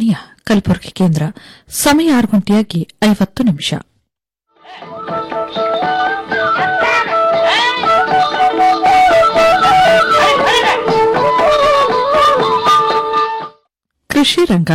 ಆಕಾಶವಾಣಿಯ ಕಲಬುರಗಿ ಕೇಂದ್ರ ಸಮಯ ಆರು ಗಂಟೆಯಾಗಿ ಐವತ್ತು ನಿಮಿಷ ಕೃಷಿ ರಂಗ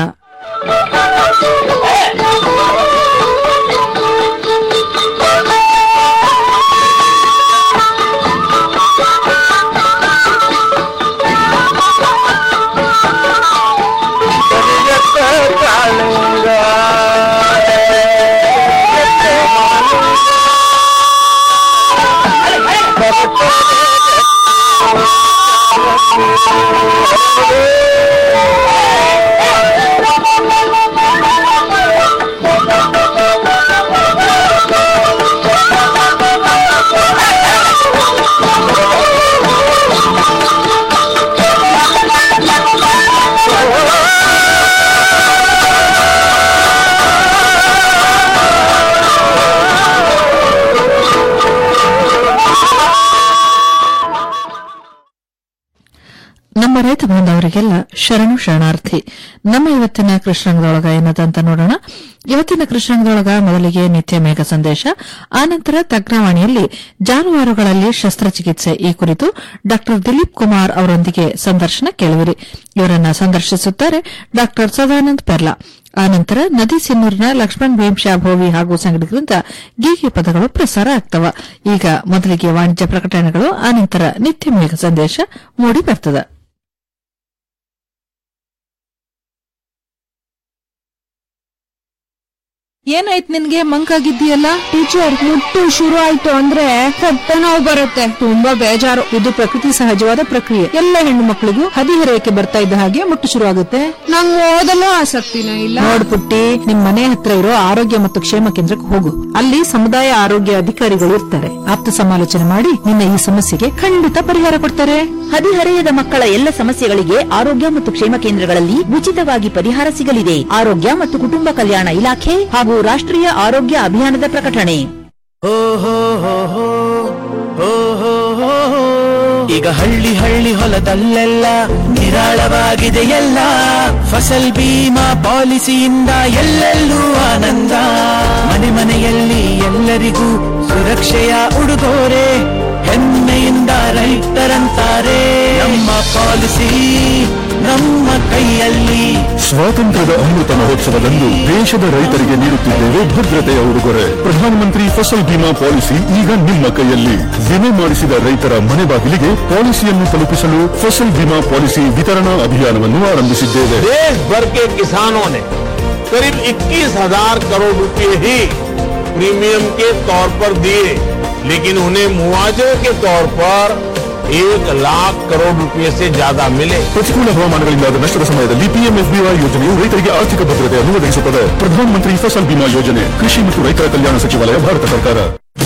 ನಮ್ಮ ರೈತ ಬಾಂಧವರಿಗೆಲ್ಲ ಶರಣು ಶರಣಾರ್ಥಿ ನಮ್ಮ ಇವತ್ತಿನ ಕೃಷ್ಣಾಂಗದೊಳಗ ಏನದಂತ ನೋಡೋಣ ಇವತ್ತಿನ ಕೃಷ್ಣಾಂಗದೊಳಗ ಮೊದಲಿಗೆ ನಿತ್ಯ ಮೇಘ ಸಂದೇಶ ಆನಂತರ ತಜ್ಞವಾಣಿಯಲ್ಲಿ ಜಾನುವಾರುಗಳಲ್ಲಿ ಶಸ್ತ್ರಚಿಕಿತ್ಸೆ ಈ ಕುರಿತು ಡಾ ದಿಲೀಪ್ ಕುಮಾರ್ ಅವರೊಂದಿಗೆ ಸಂದರ್ಶನ ಕೇಳುವಿರಿ ಇವರನ್ನ ಸಂದರ್ಶಿಸುತ್ತಾರೆ ಡಾ ಸದಾನಂದ್ ಪೆರ್ಲಾ ಆನಂತರ ನದಿ ಸಿನ್ನೂರಿನ ಲಕ್ಷ್ಮಣ್ ಭೀಮ್ಶಾ ಭೋವಿ ಹಾಗೂ ಸಂಗಡಿಗರಿಂದ ಗೀಗಿ ಪದಗಳು ಪ್ರಸಾರ ಆಗ್ತವ ಈಗ ಮೊದಲಿಗೆ ವಾಣಿಜ್ಯ ಪ್ರಕಟಣೆಗಳು ಆನಂತರ ನಿತ್ಯ ಮೇಘ ಸಂದೇಶ ಮೂಡಿ ಬರ್ತದೆ ಏನಾಯ್ತು ನಿನ್ಗೆ ಮಂಕಾಗಿದ್ದೀಯಲ್ಲ ಟೀಚರ್ ಮುಟ್ಟು ಶುರು ಆಯ್ತು ಅಂದ್ರೆ ಹೊಟ್ಟೆ ನೋವು ಬರುತ್ತೆ ತುಂಬಾ ಬೇಜಾರು ಇದು ಪ್ರಕೃತಿ ಸಹಜವಾದ ಪ್ರಕ್ರಿಯೆ ಎಲ್ಲ ಹೆಣ್ಣು ಮಕ್ಕಳಿಗೂ ಹದಿಹರೆಯಕ್ಕೆ ಬರ್ತಾ ಇದ್ದ ಹಾಗೆ ಮುಟ್ಟು ಶುರು ಆಗುತ್ತೆ ನಂಗ್ ಓದಲು ಆಸಕ್ತಿನೇ ಇಲ್ಲ ನೋಡ್ ಪುಟ್ಟಿ ನಿಮ್ ಮನೆ ಹತ್ರ ಇರೋ ಆರೋಗ್ಯ ಮತ್ತು ಕ್ಷೇಮ ಕೇಂದ್ರಕ್ಕೆ ಹೋಗು ಅಲ್ಲಿ ಸಮುದಾಯ ಆರೋಗ್ಯ ಅಧಿಕಾರಿಗಳು ಇರ್ತಾರೆ ಆಪ್ತ ಸಮಾಲೋಚನೆ ಮಾಡಿ ನಿನ್ನ ಈ ಸಮಸ್ಯೆಗೆ ಖಂಡಿತ ಪರಿಹಾರ ಕೊಡ್ತಾರೆ ಹದಿಹರೆಯದ ಮಕ್ಕಳ ಎಲ್ಲ ಸಮಸ್ಯೆಗಳಿಗೆ ಆರೋಗ್ಯ ಮತ್ತು ಕ್ಷೇಮ ಕೇಂದ್ರಗಳಲ್ಲಿ ಉಚಿತವಾಗಿ ಪರಿಹಾರ ಸಿಗಲಿದೆ ಆರೋಗ್ಯ ಮತ್ತು ಕುಟುಂಬ ಕಲ್ಯಾಣ ಇಲಾಖೆ ಹಾಗೂ ರಾಷ್ಟ್ರೀಯ ಆರೋಗ್ಯ ಅಭಿಯಾನದ ಪ್ರಕಟಣೆ ಈಗ ಹಳ್ಳಿ ಹಳ್ಳಿ ಹೊಲದಲ್ಲೆಲ್ಲ ನಿರಾಳವಾಗಿದೆ ಎಲ್ಲ ಫಸಲ್ ಬೀಮಾ ಪಾಲಿಸಿಯಿಂದ ಎಲ್ಲೆಲ್ಲೂ ಆನಂದ ಮನೆ ಮನೆಯಲ್ಲಿ ಎಲ್ಲರಿಗೂ ಸುರಕ್ಷೆಯ ಉಡುಗೊರೆ ಹೆಮ್ಮೆಯಿಂದ ರೈತರಂತಾರೆ ನಮ್ಮ ಪಾಲಿಸಿ ನಮ್ಮ ಕೈಯಲ್ಲಿ ಸ್ವಾತಂತ್ರ್ಯದ ಅಮೃತ ಮಹೋತ್ಸವದಂದು ದೇಶದ ರೈತರಿಗೆ ನೀಡುತ್ತಿದ್ದೇವೆ ಭದ್ರತೆಯ ಉಡುಗೊರೆ ಪ್ರಧಾನಮಂತ್ರಿ ಫಸಲ್ ಬಿಮಾ ಪಾಲಿಸಿ ಈಗ ನಿಮ್ಮ ಕೈಯಲ್ಲಿ ವಿಮೆ ಮಾಡಿಸಿದ ರೈತರ ಮನೆ ಬಾಗಿಲಿಗೆ ಪಾಲಿಸಿಯನ್ನು ತಲುಪಿಸಲು ಫಸಲ್ ಬಿಮಾ ಪಾಲಿಸಿ ವಿತರಣಾ ಅಭಿಯಾನವನ್ನು ಆರಂಭಿಸಿದ್ದೇವೆ देश भर के किसानों ने करीब 21,000 करोड़ रुपए ही प्रीमियम के तौर पर दिए लेकिन उन्हें मुआवजे के तौर पर एक लाख करोड़ रुपए से ज्यादा मिले ಪ್ರತಿಕೂಲ ಹವಾಮಾನಗಳಿಂದಾದ ನಷ್ಟದ ಸಮಯದಲ್ಲಿ ಪಿಎಂಎಫ್ಬಿವೈ ಯೋಜನೆಯು ರೈತರಿಗೆ ಆರ್ಥಿಕ ಭದ್ರತೆಯನ್ನು ಒದಗಿಸುತ್ತದೆ ಪ್ರಧಾನಮಂತ್ರಿ ಫಸಲ್ ಬಿಮಾ ಯೋಜನೆ ಕೃಷಿ ಮತ್ತು ರೈತರ ಕಲ್ಯಾಣ ಸಚಿವಾಲಯ ಭಾರತ ಸರ್ಕಾರ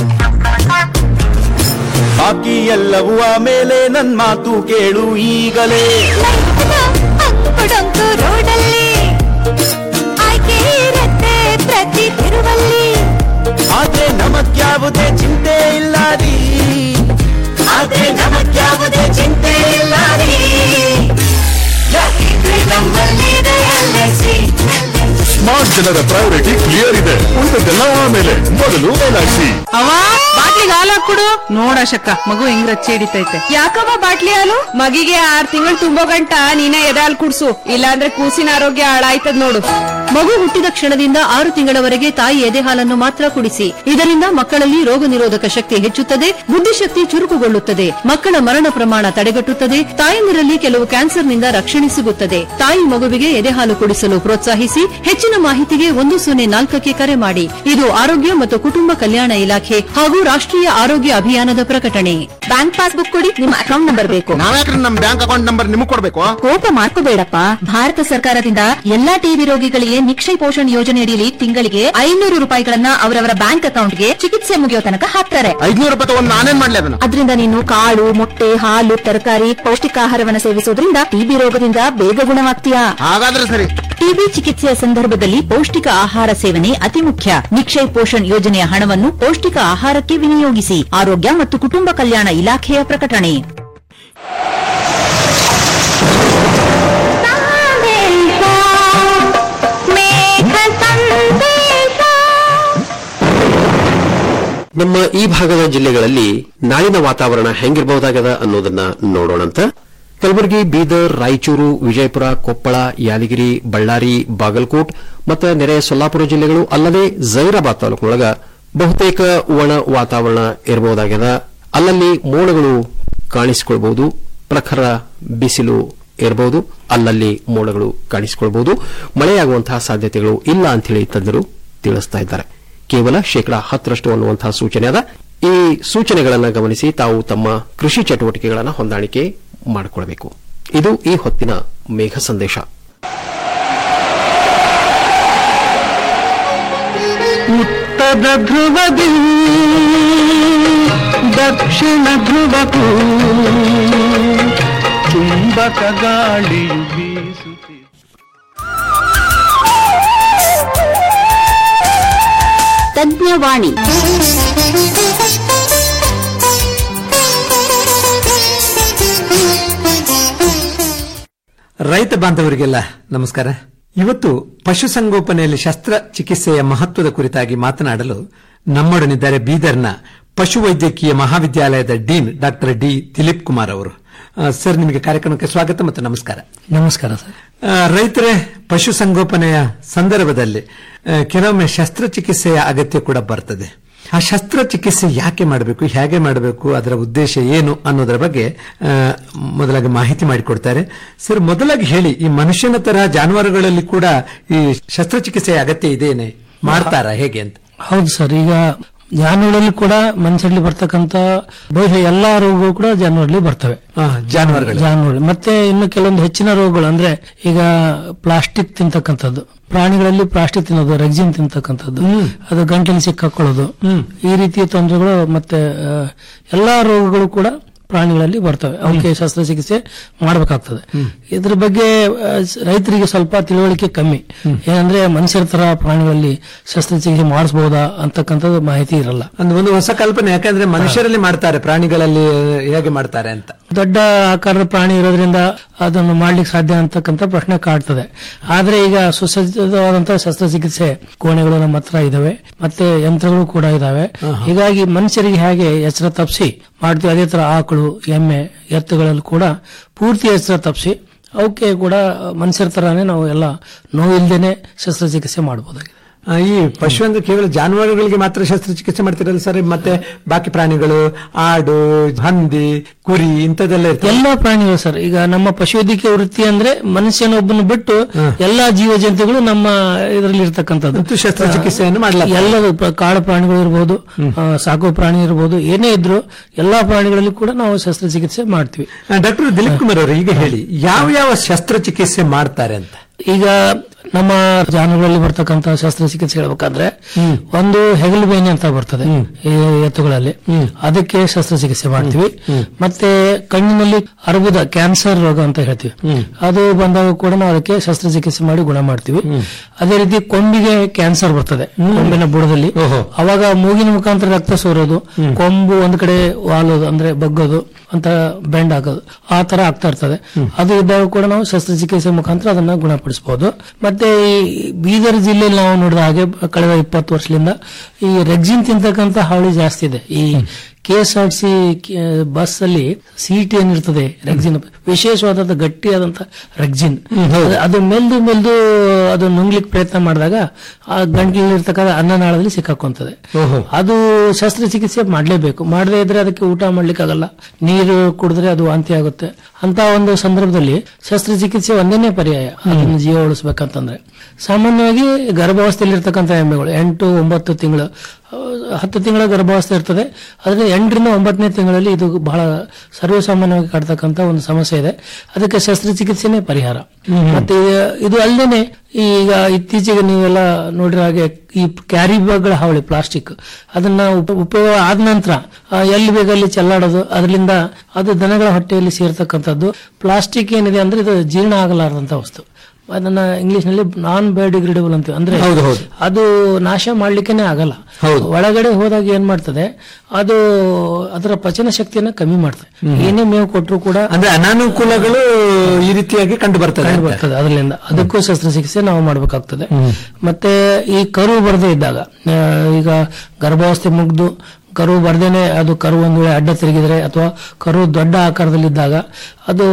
ಬಾಕಿ ಎಲ್ಲವೂ ಆಮೇಲೆ ನನ್ ಮಾತು ಕೇಳು ಈಗಲೇ ಅಂಕುಡೊಂಕು ರೋಡಲ್ಲಿ ಆಯ್ಕೆ ಇರತ್ತೆ ಪ್ರತಿ ತಿರುವಲ್ಲಿ ಆದ್ರೆ ನಮಗ್ಯಾವುದೇ ಚಿಂತೆ ಇಲ್ಲ ರೀ ಆದ್ರೆ ನಮಗ್ಯಾವುದೇ ಚಿಂತೆ ಇಲ್ಲ ರೀ ಯಾಕಿದ್ರೆ ನಮ್ಮಲ್ಲಿದೆ LIC. ಸ್ಮಾರ್ಟ್ ಜನರ ಪ್ರಯಾರಿಟಿ ಕ್ಲಿಯರ್ ಇದೆ ಉಳಿದದ್ದೆಲ್ಲ ಆಮೇಲೆ ಮೊದಲು ಎಲ್ಐಸಿ ಅವ ಬಾಟ್ಲಿಗೆ ಹಾಲು ಹಾಕ್ಬಿಡು ನೋಡಶಕ್ಕ ಮಗು ಹೆಂಗ್ ರಚ್ಚೆ ಹಿಡಿತೈತೆ ಯಾಕವ್ವ ಬಾಟ್ಲಿ ಹಾಲು ಮಗಿಗೆ ಆರ್ ತಿಂಗಳು ತುಂಬೋ ಗಂಟ ನೀನೇ ಎದೆ ಹಾಲು ಕುಡ್ಸು ಇಲ್ಲಾಂದ್ರೆ ಕೂಸಿನ ಆರೋಗ್ಯ ಹಾಳಾಯ್ತದ ನೋಡು ಮಗು ಹುಟ್ಟಿದ ಕ್ಷಣದಿಂದ ಆರು ತಿಂಗಳವರೆಗೆ ತಾಯಿ ಎದೆ ಹಾಲನ್ನು ಮಾತ್ರ ಕುಡಿಸಿ ಇದರಿಂದ ಮಕ್ಕಳಲ್ಲಿ ರೋಗ ನಿರೋಧಕ ಶಕ್ತಿ ಹೆಚ್ಚುತ್ತದೆ ಬುದ್ಧಿಶಕ್ತಿ ಚುರುಕುಗೊಳ್ಳುತ್ತದೆ ಮಕ್ಕಳ ಮರಣ ಪ್ರಮಾಣ ತಡೆಗಟ್ಟುತ್ತದೆ ತಾಯಂದಿರಲ್ಲಿ ಕೆಲವು ಕ್ಯಾನ್ಸರ್ನಿಂದ ರಕ್ಷಣೆ ಸಿಗುತ್ತದೆ ತಾಯಿ ಮಗುವಿಗೆ ಎದೆ ಹಾಲು ಕುಡಿಸಲು ಪ್ರೋತ್ಸಾಹಿಸಿ ಹೆಚ್ಚಿನ ಮಾಹಿತಿಗೆ ಒಂದು ಸೊನ್ನೆ ನಾಲ್ಕಕ್ಕೆ ಕರೆ ಮಾಡಿ ಇದು ಆರೋಗ್ಯ ಮತ್ತು ಕುಟುಂಬ ಕಲ್ಯಾಣ ಇಲಾಖೆ ಹಾಗೂ ರಾಷ್ಟ್ರೀಯ ಆರೋಗ್ಯ ಅಭಿಯಾನದ ಪ್ರಕಟಣೆ ಬ್ಯಾಂಕ್ ಪಾಸ್ಬುಕ್ ಕೊಡಿ ನಿಮ್ಮ ಅಕೌಂಟ್ ನಂಬರ್ ಬೇಕು ನಾವ್ಯಾಕ್ರೆ ನಮ್ ಬ್ಯಾಂಕ್ ಅಕೌಂಟ್ ನಂಬರ್ ನಿಮಗ್ ಕೊಡ್ಬೇಕು ಕೋಪ ಮಾಡ್ಕೋಬೇಡಪ್ಪ ಭಾರತ ಸರ್ಕಾರದಿಂದ ಎಲ್ಲಾ ಟಿಬಿ ರೋಗಿಗಳಿಗೆ ನಿಕ್ಷಯ ಪೋಷಣ್ ಯೋಜನೆ ಅಡಿಯಲ್ಲಿ ತಿಂಗಳಿಗೆ ಐನೂರು ರೂಪಾಯಿಗಳನ್ನ ಅವರವರ ಬ್ಯಾಂಕ್ ಅಕೌಂಟ್ಗೆ ಚಿಕಿತ್ಸೆ ಮುಗಿಯೋ ತನಕ ಹಾಕ್ತಾರೆ ಐದ್ನೂರು ರೂಪಾಯಿ ತಗೊಂಡ್ ನಾನೇನ್ ಮಾಡ್ಲಿ ಅದನ್ನ ಅದರಿಂದ ನೀನು ಕಾಳು ಮೊಟ್ಟೆ ಹಾಲು ತರಕಾರಿ ಪೌಷ್ಟಿಕಾಹಾರವನ್ನು ಸೇವಿಸೋದ್ರಿಂದ ಟಿಬಿ ರೋಗದಿಂದ ಬೇಗ ಗುಣವಾಗ್ತೀಯಾ ಹಾಗಾದ್ರೆ ಸರಿ ಟಿಬಿ ಚಿಕಿತ್ಸೆಯ ಸಂದರ್ಭದಲ್ಲಿ ಪೌಷ್ಟಿಕ ಆಹಾರ ಸೇವನೆ ಅತಿ ಮುಖ್ಯ ನಿಕ್ಷಯ್ ಪೋಷಣ್ ಯೋಜನೆಯ ಹಣವನ್ನು ಪೌಷ್ಟಿಕ ಆಹಾರಕ್ಕೆ ವಿನಿಯೋಗಿಸಿ ಆರೋಗ್ಯ ಮತ್ತು ಕುಟುಂಬ ಕಲ್ಯಾಣ ಇಲಾಖೆಯ ಪ್ರಕಟಣೆ ನಮ್ಮ ಈ ಭಾಗದ ಜಿಲ್ಲೆಗಳಲ್ಲಿ ನಾಳಿನ ವಾತಾವರಣ ಹೆಂಗಿರಬಹುದಾಗದ ಅನ್ನೋದನ್ನ ನೋಡೋಣಂತ ಕಲಬುರಗಿ ಬೀದರ್ ರಾಯಚೂರು ವಿಜಯಪುರ ಕೊಪ್ಪಳ ಯಾದಗಿರಿ ಬಳ್ಳಾರಿ ಬಾಗಲಕೋಟ್ ಮತ್ತು ನೆರೆಯ ಸೊಲ್ಲಾಪುರ ಜಿಲ್ಲೆಗಳು ಅಲ್ಲದೆ ಜೈರಾಬಾದ್ ತಾಲೂಕಿನೊಳಗ ಬಹುತೇಕ ಒಣ ವಾತಾವರಣ ಇರಬಹುದಾಗ್ಯದ ಅಲ್ಲಲ್ಲಿ ಮೋಡಗಳು ಕಾಣಿಸಿಕೊಳ್ಬಹುದು ಪ್ರಖರ ಬಿಸಿಲು ಇರಬಹುದು ಅಲ್ಲಲ್ಲಿ ಮೋಡಗಳು ಕಾಣಿಸಿಕೊಳ್ಬಹುದು ಮಳೆಯಾಗುವಂತಹ ಸಾಧ್ಯತೆಗಳು ಇಲ್ಲ ಅಂತೇಳಿ ತಜ್ಞರು ತಿಳಿಸ್ತಾ ಇದ್ದಾರೆ ಕೇವಲ ಶೇಕಡಾ ಹತ್ತರಷ್ಟು ಅನ್ನುವಂತಹ ಸೂಚನೆ ಅದ ಈ ಸೂಚನೆಗಳನ್ನು ಗಮನಿಸಿ ತಾವು ತಮ್ಮ ಕೃಷಿ ಚಟುವಟಿಕೆಗಳನ್ನು ಹೊಂದಾಣಿಕೆ ಮಾಡಿಕೊಳ್ಳಬೇಕು ಇದು ಈ ಹೊತ್ತಿನ ಮೇಘ ಸಂದೇಶ ಉತ್ತರ ಧ್ರುವದಿ ದಕ್ಷಿಣ ಧ್ರುವಕ್ಕೂ ಚುಂಬಕ ಗಾಳಿಯು ಬೀಸುತ್ತಿದೆ ತಜ್ಞವಾಣಿ ರೈತ ಬಾಂಧವರಿಗೆಲ್ಲ ನಮಸ್ಕಾರ ಇವತ್ತು ಪಶುಸಂಗೋಪನೆಯಲ್ಲಿ ಶಸ್ತ್ರಚಿಕಿತ್ಸೆಯ ಮಹತ್ವದ ಕುರಿತಾಗಿ ಮಾತನಾಡಲು ನಮ್ಮೊಡನಿದ್ದಾರೆ ಬೀದರ್ನ ಪಶುವೈದ್ಯಕೀಯ ಮಹಾವಿದ್ಯಾಲಯದ dean doctor D Dilip Kumar ಅವರು ಆ, ಸರ್ ನಿಮಗೆ ಕಾರ್ಯಕ್ರಮಕ್ಕೆ ಸ್ವಾಗತ ಮತ್ತು ನಮಸ್ಕಾರ ನಮಸ್ಕಾರ ಸರ್ ಆ, ರೈತರೇ ಪಶುಸಂಗೋಪನೆಯ ಸಂದರ್ಭದಲ್ಲಿ ಆ, ಕೆಲವೊಮ್ಮೆ ಶಸ್ತ್ರಚಿಕಿತ್ಸೆಯ ಅಗತ್ಯ ಕೂಡ ಬರ್ತದೆ ಆ ಶಸ್ತ್ರಚಿಕಿತ್ಸೆ ಯಾಕೆ ಮಾಡಬೇಕು ಹೇಗೆ ಮಾಡಬೇಕು ಅದರ ಉದ್ದೇಶ ಏನು ಅನ್ನೋದರ ಬಗ್ಗೆ ಆ, ಮೊದಲಾಗಿ ಮಾಹಿತಿ ಮಾಡಿಕೊಡ್ತಾರೆ ಸರ್ ಮೊದಲಾಗಿ ಹೇಳಿ ಈ ಮನುಷ್ಯನ ತರ ಜಾನುವಾರುಗಳಲ್ಲಿ ಕೂಡ ಈ ಶಸ್ತ್ರಚಿಕಿತ್ಸೆಯ ಅಗತ್ಯ ಇದೆಯೇನೆ ಮಾಡ್ತಾರಾ ಹೇಗೆ ಅಂತ ಹೌದು ಸರ್ ಈಗ ಜಾನುವಾರಲ್ಲಿ ಕೂಡ ಮನುಷ್ಯರಲ್ಲಿ ಬರ್ತಕ್ಕಂತ ಬಹುಶಃ ಎಲ್ಲಾ ರೋಗಗಳು ಕೂಡ ಜಾನುವಾರಲ್ಲಿ ಬರ್ತವೆ ಜಾನುವಾರುಗಳು ಜಾನುವಾರು ಮತ್ತೆ ಇನ್ನು ಕೆಲವೊಂದು ಹೆಚ್ಚಿನ ರೋಗಗಳು ಅಂದ್ರೆ ಈಗ ಪ್ಲಾಸ್ಟಿಕ್ ತಿಂತಕ್ಕಂಥದ್ದು ಪ್ರಾಣಿಗಳಲ್ಲಿ ಪ್ಲಾಸ್ಟಿಕ್ ತಿನ್ನೋದು ರೆಕ್ಸಿನ್ ತಿಂತಕ್ಕಂಥದ್ದು ಅದು ಗಂಟಲು ಸಿಕ್ಕಾಕೊಳ್ಳೋದು ಈ ರೀತಿಯ ತೊಂದರೆಗಳು ಮತ್ತೆ ಆ, ಎಲ್ಲಾ ರೋಗಗಳು ಕೂಡ ಪ್ರಾಣಿಗಳಲ್ಲಿ ಬರ್ತವೆ ಅವಕ್ಕೆ ಶಸ್ತ್ರಚಿಕಿತ್ಸೆ ಮಾಡಬೇಕಾಗ್ತದೆ ಇದ್ರ ಬಗ್ಗೆ ಆ, ಸ್- ರೈತರಿಗೆ ಸ್ವಲ್ಪ ತಿಳುವಳಿಕೆ ಕಮ್ಮಿ ಏನಂದ್ರೆ ಮನುಷ್ಯರ ತರ ಪ್ರಾಣಿಗಳಲ್ಲಿ ಶಸ್ತ್ರಚಿಕಿತ್ಸೆ ಮಾಡಿಸಬಹುದಾ ಅಂತಕ್ಕಂಥದ್ದು ಮಾಹಿತಿ ಇರಲ್ಲ ಒಂದು ಒಂದು ಹೊಸ ಕಲ್ಪನೆ ಯಾಕಂದ್ರೆ ಮನುಷ್ಯರಲ್ಲಿ ಮಾಡ್ತಾರೆ ಪ್ರಾಣಿಗಳಲ್ಲಿ ಹೇಗೆ ಮಾಡ್ತಾರೆ ಅಂತ ದೊಡ್ಡ ಆಕಾರದ ಪ್ರಾಣಿ ಇರೋದ್ರಿಂದ ಅದನ್ನು ಮಾಡ್ಲಿಕ್ಕೆ ಸಾಧ್ಯ ಅಂತಕ್ಕಂಥ ಪ್ರಶ್ನೆ ಕಾಡ್ತದೆ ಆದ್ರೆ ಈಗ ಸುಸಜ್ಜಿತವಾದಂತಹ ಶಸ್ತ್ರಚಿಕಿತ್ಸೆ ಕೋಣೆಗಳು ನಮ್ಮ ಹತ್ರ ಇದಾವೆ ಮತ್ತೆ ಯಂತ್ರಗಳು ಕೂಡ ಇದಾವೆ ಹೀಗಾಗಿ ಮನುಷ್ಯರಿಗೆ ಹೇಗೆ ಎಚ್ಚರ ತಪ್ಪಿಸಿ ಮಾಡ್ತೀವಿ ಅದೇ ತರ ಆಕಳು ಎಮ್ಮೆ ಎತ್ತುಗಳಲ್ಲಿ ಕೂಡ ಪೂರ್ತಿ ಎಚ್ಚರ ತಪ್ಪಿಸಿ ಅವಕ್ಕೆ ಕೂಡ ಮನುಷ್ಯರ ತರಾನೇ ನಾವು ಎಲ್ಲ ನೋವಿಲ್ದೇನೆ ಶಸ್ತ್ರಚಿಕಿತ್ಸೆ ಮಾಡಬಹುದಾಗಿದೆ ಆ, ಈ ಪಶು ಅಂದ್ರೆ ಕೇವಲ ಜಾನುವಾರುಗಳಿಗೆ ಮಾತ್ರ ಶಸ್ತ್ರಚಿಕಿತ್ಸೆ ಮಾಡ್ತಿರಲ್ಲ ಸರ್ ಮತ್ತೆ ಬಾಕಿ ಪ್ರಾಣಿಗಳು ಆಡು ಹಂದಿ ಕುರಿ ಇಂಥದ್ದೆಲ್ಲ ಇರ್ತದೆ ಎಲ್ಲಾ ಪ್ರಾಣಿಗಳು ಸರ್ ಈಗ ನಮ್ಮ ಪಶುವೈದ್ಯಕೀಯ ವೃತ್ತಿ ಅಂದ್ರೆ ಮನುಷ್ಯನೊಬ್ಬನು ಬಿಟ್ಟು ಎಲ್ಲಾ ಜೀವ ಜಂತುಗಳು ನಮ್ಮ ಇದರಲ್ಲಿ ಇರ್ತಕ್ಕಂಥದ್ದು ಶಸ್ತ್ರಚಿಕಿತ್ಸೆಯನ್ನು ಮಾಡಲಾಗ್ತದೆ. ಎಲ್ಲದು ಪ್ರ- ಕಾಡು ಪ್ರಾಣಿಗಳು ಇರಬಹುದು ಆ, ಸಾಕು ಪ್ರಾಣಿ ಇರಬಹುದು ಏನೇ ಇದ್ರು ಎಲ್ಲಾ ಪ್ರಾಣಿಗಳಲ್ಲಿ ಕೂಡ ನಾವು ಶಸ್ತ್ರಚಿಕಿತ್ಸೆ ಮಾಡ್ತೀವಿ ಡಾಕ್ಟರ್ ದಿಲೀಪ್ ಕುಮಾರ್ ಅವರು ಈಗ ಹೇಳಿ ಯಾವ ಯಾವ ಶಸ್ತ್ರಚಿಕಿತ್ಸೆ ಮಾಡ್ತಾರೆ ಅಂತ ಈಗ ನಮ್ಮ ಜಾನುಗಳಲ್ಲಿ ಬರ್ತಕ್ಕಂತ ಶಸ್ತ್ರಚಿಕಿತ್ಸೆ ಹೇಳ್ಬೇಕಂದ್ರೆ ಒಂದು ಹೆಗಲು ಬೇನೆ ಅಂತ ಬರ್ತದೆ ಈ ಎತ್ತುಗಳಲ್ಲಿ ಅದಕ್ಕೆ ಶಸ್ತ್ರಚಿಕಿತ್ಸೆ ಮಾಡ್ತೀವಿ ಮತ್ತೆ ಕಣ್ಣಿನಲ್ಲಿ ಅರ್ಬುದ ಕ್ಯಾನ್ಸರ್ ರೋಗ ಅಂತ ಹೇಳ್ತೀವಿ ಅದು ಬಂದಾಗ ಕೂಡ ನಾವು ಅದಕ್ಕೆ ಶಸ್ತ್ರಚಿಕಿತ್ಸೆ ಮಾಡಿ ಗುಣ ಮಾಡ್ತೀವಿ ಅದೇ ರೀತಿ ಕೊಂಬಿಗೆ ಕ್ಯಾನ್ಸರ್ ಬರ್ತದೆ ಕೊಂಬಿನ ಬುಡದಲ್ಲಿ ಅವಾಗ ಮೂಗಿನ ಮುಖಾಂತರ ರಕ್ತ ಸೋರೋದು ಕೊಂಬು ಒಂದ್ ಕಡೆ ವಾಲೋದು ಅಂದ್ರೆ ಬಗ್ಗೋದು ಅಂತ ಬೆಂಡ್ ಆಗೋದು ಆ ತರ ಆಗ್ತಾ ಇರ್ತದೆ ಅದು ಇದ್ದಾಗ ಕೂಡ ನಾವು ಶಸ್ತ್ರಚಿಕಿತ್ಸೆ ಮುಖಾಂತರ ಅದನ್ನ ಗುಣಪಡಿಸಬಹುದು ಮತ್ತೆ ಈ ಬೀದರ್ ಜಿಲ್ಲೆಯಲ್ಲಿ ನಾವು ನೋಡಿದ ಹಾಗೆ ಕಳೆದ ಇಪ್ಪತ್ತು ವರ್ಷದಿಂದ ಈ ರೆಗ್ಜಿನ್ ತಿಂತಕ್ಕಂತ ಹಾವಳಿ ಜಾಸ್ತಿ ಇದೆ ಈ K S R T C ಅಲ್ಲಿ ಸೀಟ್ ಏನಿರ್ತದೆ ರೆಗ್ಜಿನ್ ವಿಶೇಷವಾದಂತ ಗಟ್ಟಿಯಾದಂತ ರೆಗ್ಜಿನ್ ಅದು- ಅದು ಮೆಲ್ದು ಮೆಲ್ದು ಅದು ನುಂಗ್ಲಿಕ್ಕೆ ಪ್ರಯತ್ನ ಮಾಡಿದಾಗ ಆ ಗಂಟಲಿರ್ತಕ್ಕಂಥ ಅನ್ನನಾಳದಲ್ಲಿ ಸಿಕ್ಕಾಕೊಂತದೆ ಅದು ಶಸ್ತ್ರಚಿಕಿತ್ಸೆ ಮಾಡಲೇಬೇಕು ಮಾಡದೇ ಇದ್ರೆ ಅದಕ್ಕೆ ಊಟ ಮಾಡ್ಲಿಕ್ಕೆ ಆಗಲ್ಲ ನೀರು ಕುಡಿದ್ರೆ ಅದು ವಾಂತಿ ಆಗುತ್ತೆ ಅಂತ ಒಂದು ಸಂದರ್ಭದಲ್ಲಿ ಶಸ್ತ್ರಚಿಕಿತ್ಸೆ ಒಂದೇನೇ ಪರ್ಯಾಯ ಅದನ್ನು ಜೀವ ಉಳಿಸ್ಬೇಕಂತಂದ್ರೆ ಸಾಮಾನ್ಯವಾಗಿ ಗರ್ಭಾವಸ್ಥೆಯಲ್ಲಿರ್ತಕ್ಕಂಥ ಎಮ್ಮೆಗಳು ಎಂಟು ಒಂಬತ್ತು ತಿಂಗಳು ಆ, ಹತ್ತು ತಿಂಗಳ ಗರ್ಭಾವಸ್ಥೆ ಇರ್ತದೆ ಆದ್ರೆ ಎಂಟರಿಂದ ಒಂಬತ್ತನೇ ತಿಂಗಳಲ್ಲಿ ಇದು ಬಹಳ ಸರ್ವಸಾಮಾನ್ಯವಾಗಿ ಕಾಡ್ತಕ್ಕಂಥ ಒಂದು ಸಮಸ್ಯೆ ಇದೆ ಅದಕ್ಕೆ ಶಸ್ತ್ರಚಿಕಿತ್ಸೆನೇ ಪರಿಹಾರ ಮತ್ತೆ ಇದು- ಇದು ಅಲ್ಲದೆ ಈಗ ಇತ್ತೀಚೆಗೆ ನೀವೆಲ್ಲ ನೋಡಿರೋ ಹಾಗೆ ಈ ಕ್ಯಾರಿ ಬ್ಯಾಗ್ಗಳ ಹಾವಳಿ ಪ್ಲಾಸ್ಟಿಕ್ ಅದನ್ನ ಉಪ- ಉಪಯೋಗ ಆದ ನಂತರ ಆ, ಎಲ್ಲಿ ಬೇಕಲ್ಲಿ ಚೆಲ್ಲಾಡೋದು ಅದರಿಂದ ಅದು ದನಗಳ ಹೊಟ್ಟೆಯಲ್ಲಿ ಸೇರ್ತಕ್ಕಂಥದ್ದು ಪ್ಲಾಸ್ಟಿಕ್ ಏನಿದೆ ಅಂದ್ರೆ ಇದು ಜೀರ್ಣ ಆಗಲಾರದಂತ ವಸ್ತು ಅದನ್ನ ಇಂಗ್ಲಿಷ್ ನಲ್ಲಿ ನಾನ್ ಬಯೋಡಿಗ್ರೇಡಬಲ್ ಅಂತೀವಿ ಅಂದ್ರೆ ಹೌದು, ಹೌದು. ಅದು ನಾಶ ಮಾಡ್ಲಿಕ್ಕೆನೆ ಆಗಲ್ಲ ಹೌದು. ಒಳಗಡೆ ಹೋದಾಗ ಏನ್ ಮಾಡ್ತದೆ ಅದು ಅದರ ಪಚನ ಶಕ್ತಿಯನ್ನ ಕಮ್ಮಿ ಮಾಡ್ತದೆ ಏನೇ ಮೇವು ಕೊಟ್ಟರು ಕೂಡ ಅಂದ್ರೆ ಅನಾನುಕೂಲಗಳು ಈ ರೀತಿಯಾಗಿ ಕಂಡು ಬರ್ತದೆ ಕಂಡು ಅಂತ. ಬರ್ತದೆ ಅದರಿಂದ ಅದಕ್ಕೂ ಶಸ್ತ್ರಚಿಕಿತ್ಸೆ ನಾವು ಮಾಡಬೇಕಾಗ್ತದೆ ಮತ್ತೆ ಈ ಕರು ಬರದೇ ಇದ್ದಾಗ ಆ, ಈಗ ಗರ್ಭಾವಸ್ಥೆ ಮುಗ್ದು ಕರು ಬರ್ದೇನೆ ಅದು ಕರು ಒಂದು ವೇಳೆ ಅಡ್ಡ ತಿರುಗಿದ್ರೆ ಅಥವಾ ಕರು ದೊಡ್ಡ ಆಕಾರದಲ್ಲಿದ್ದಾಗ ಅದು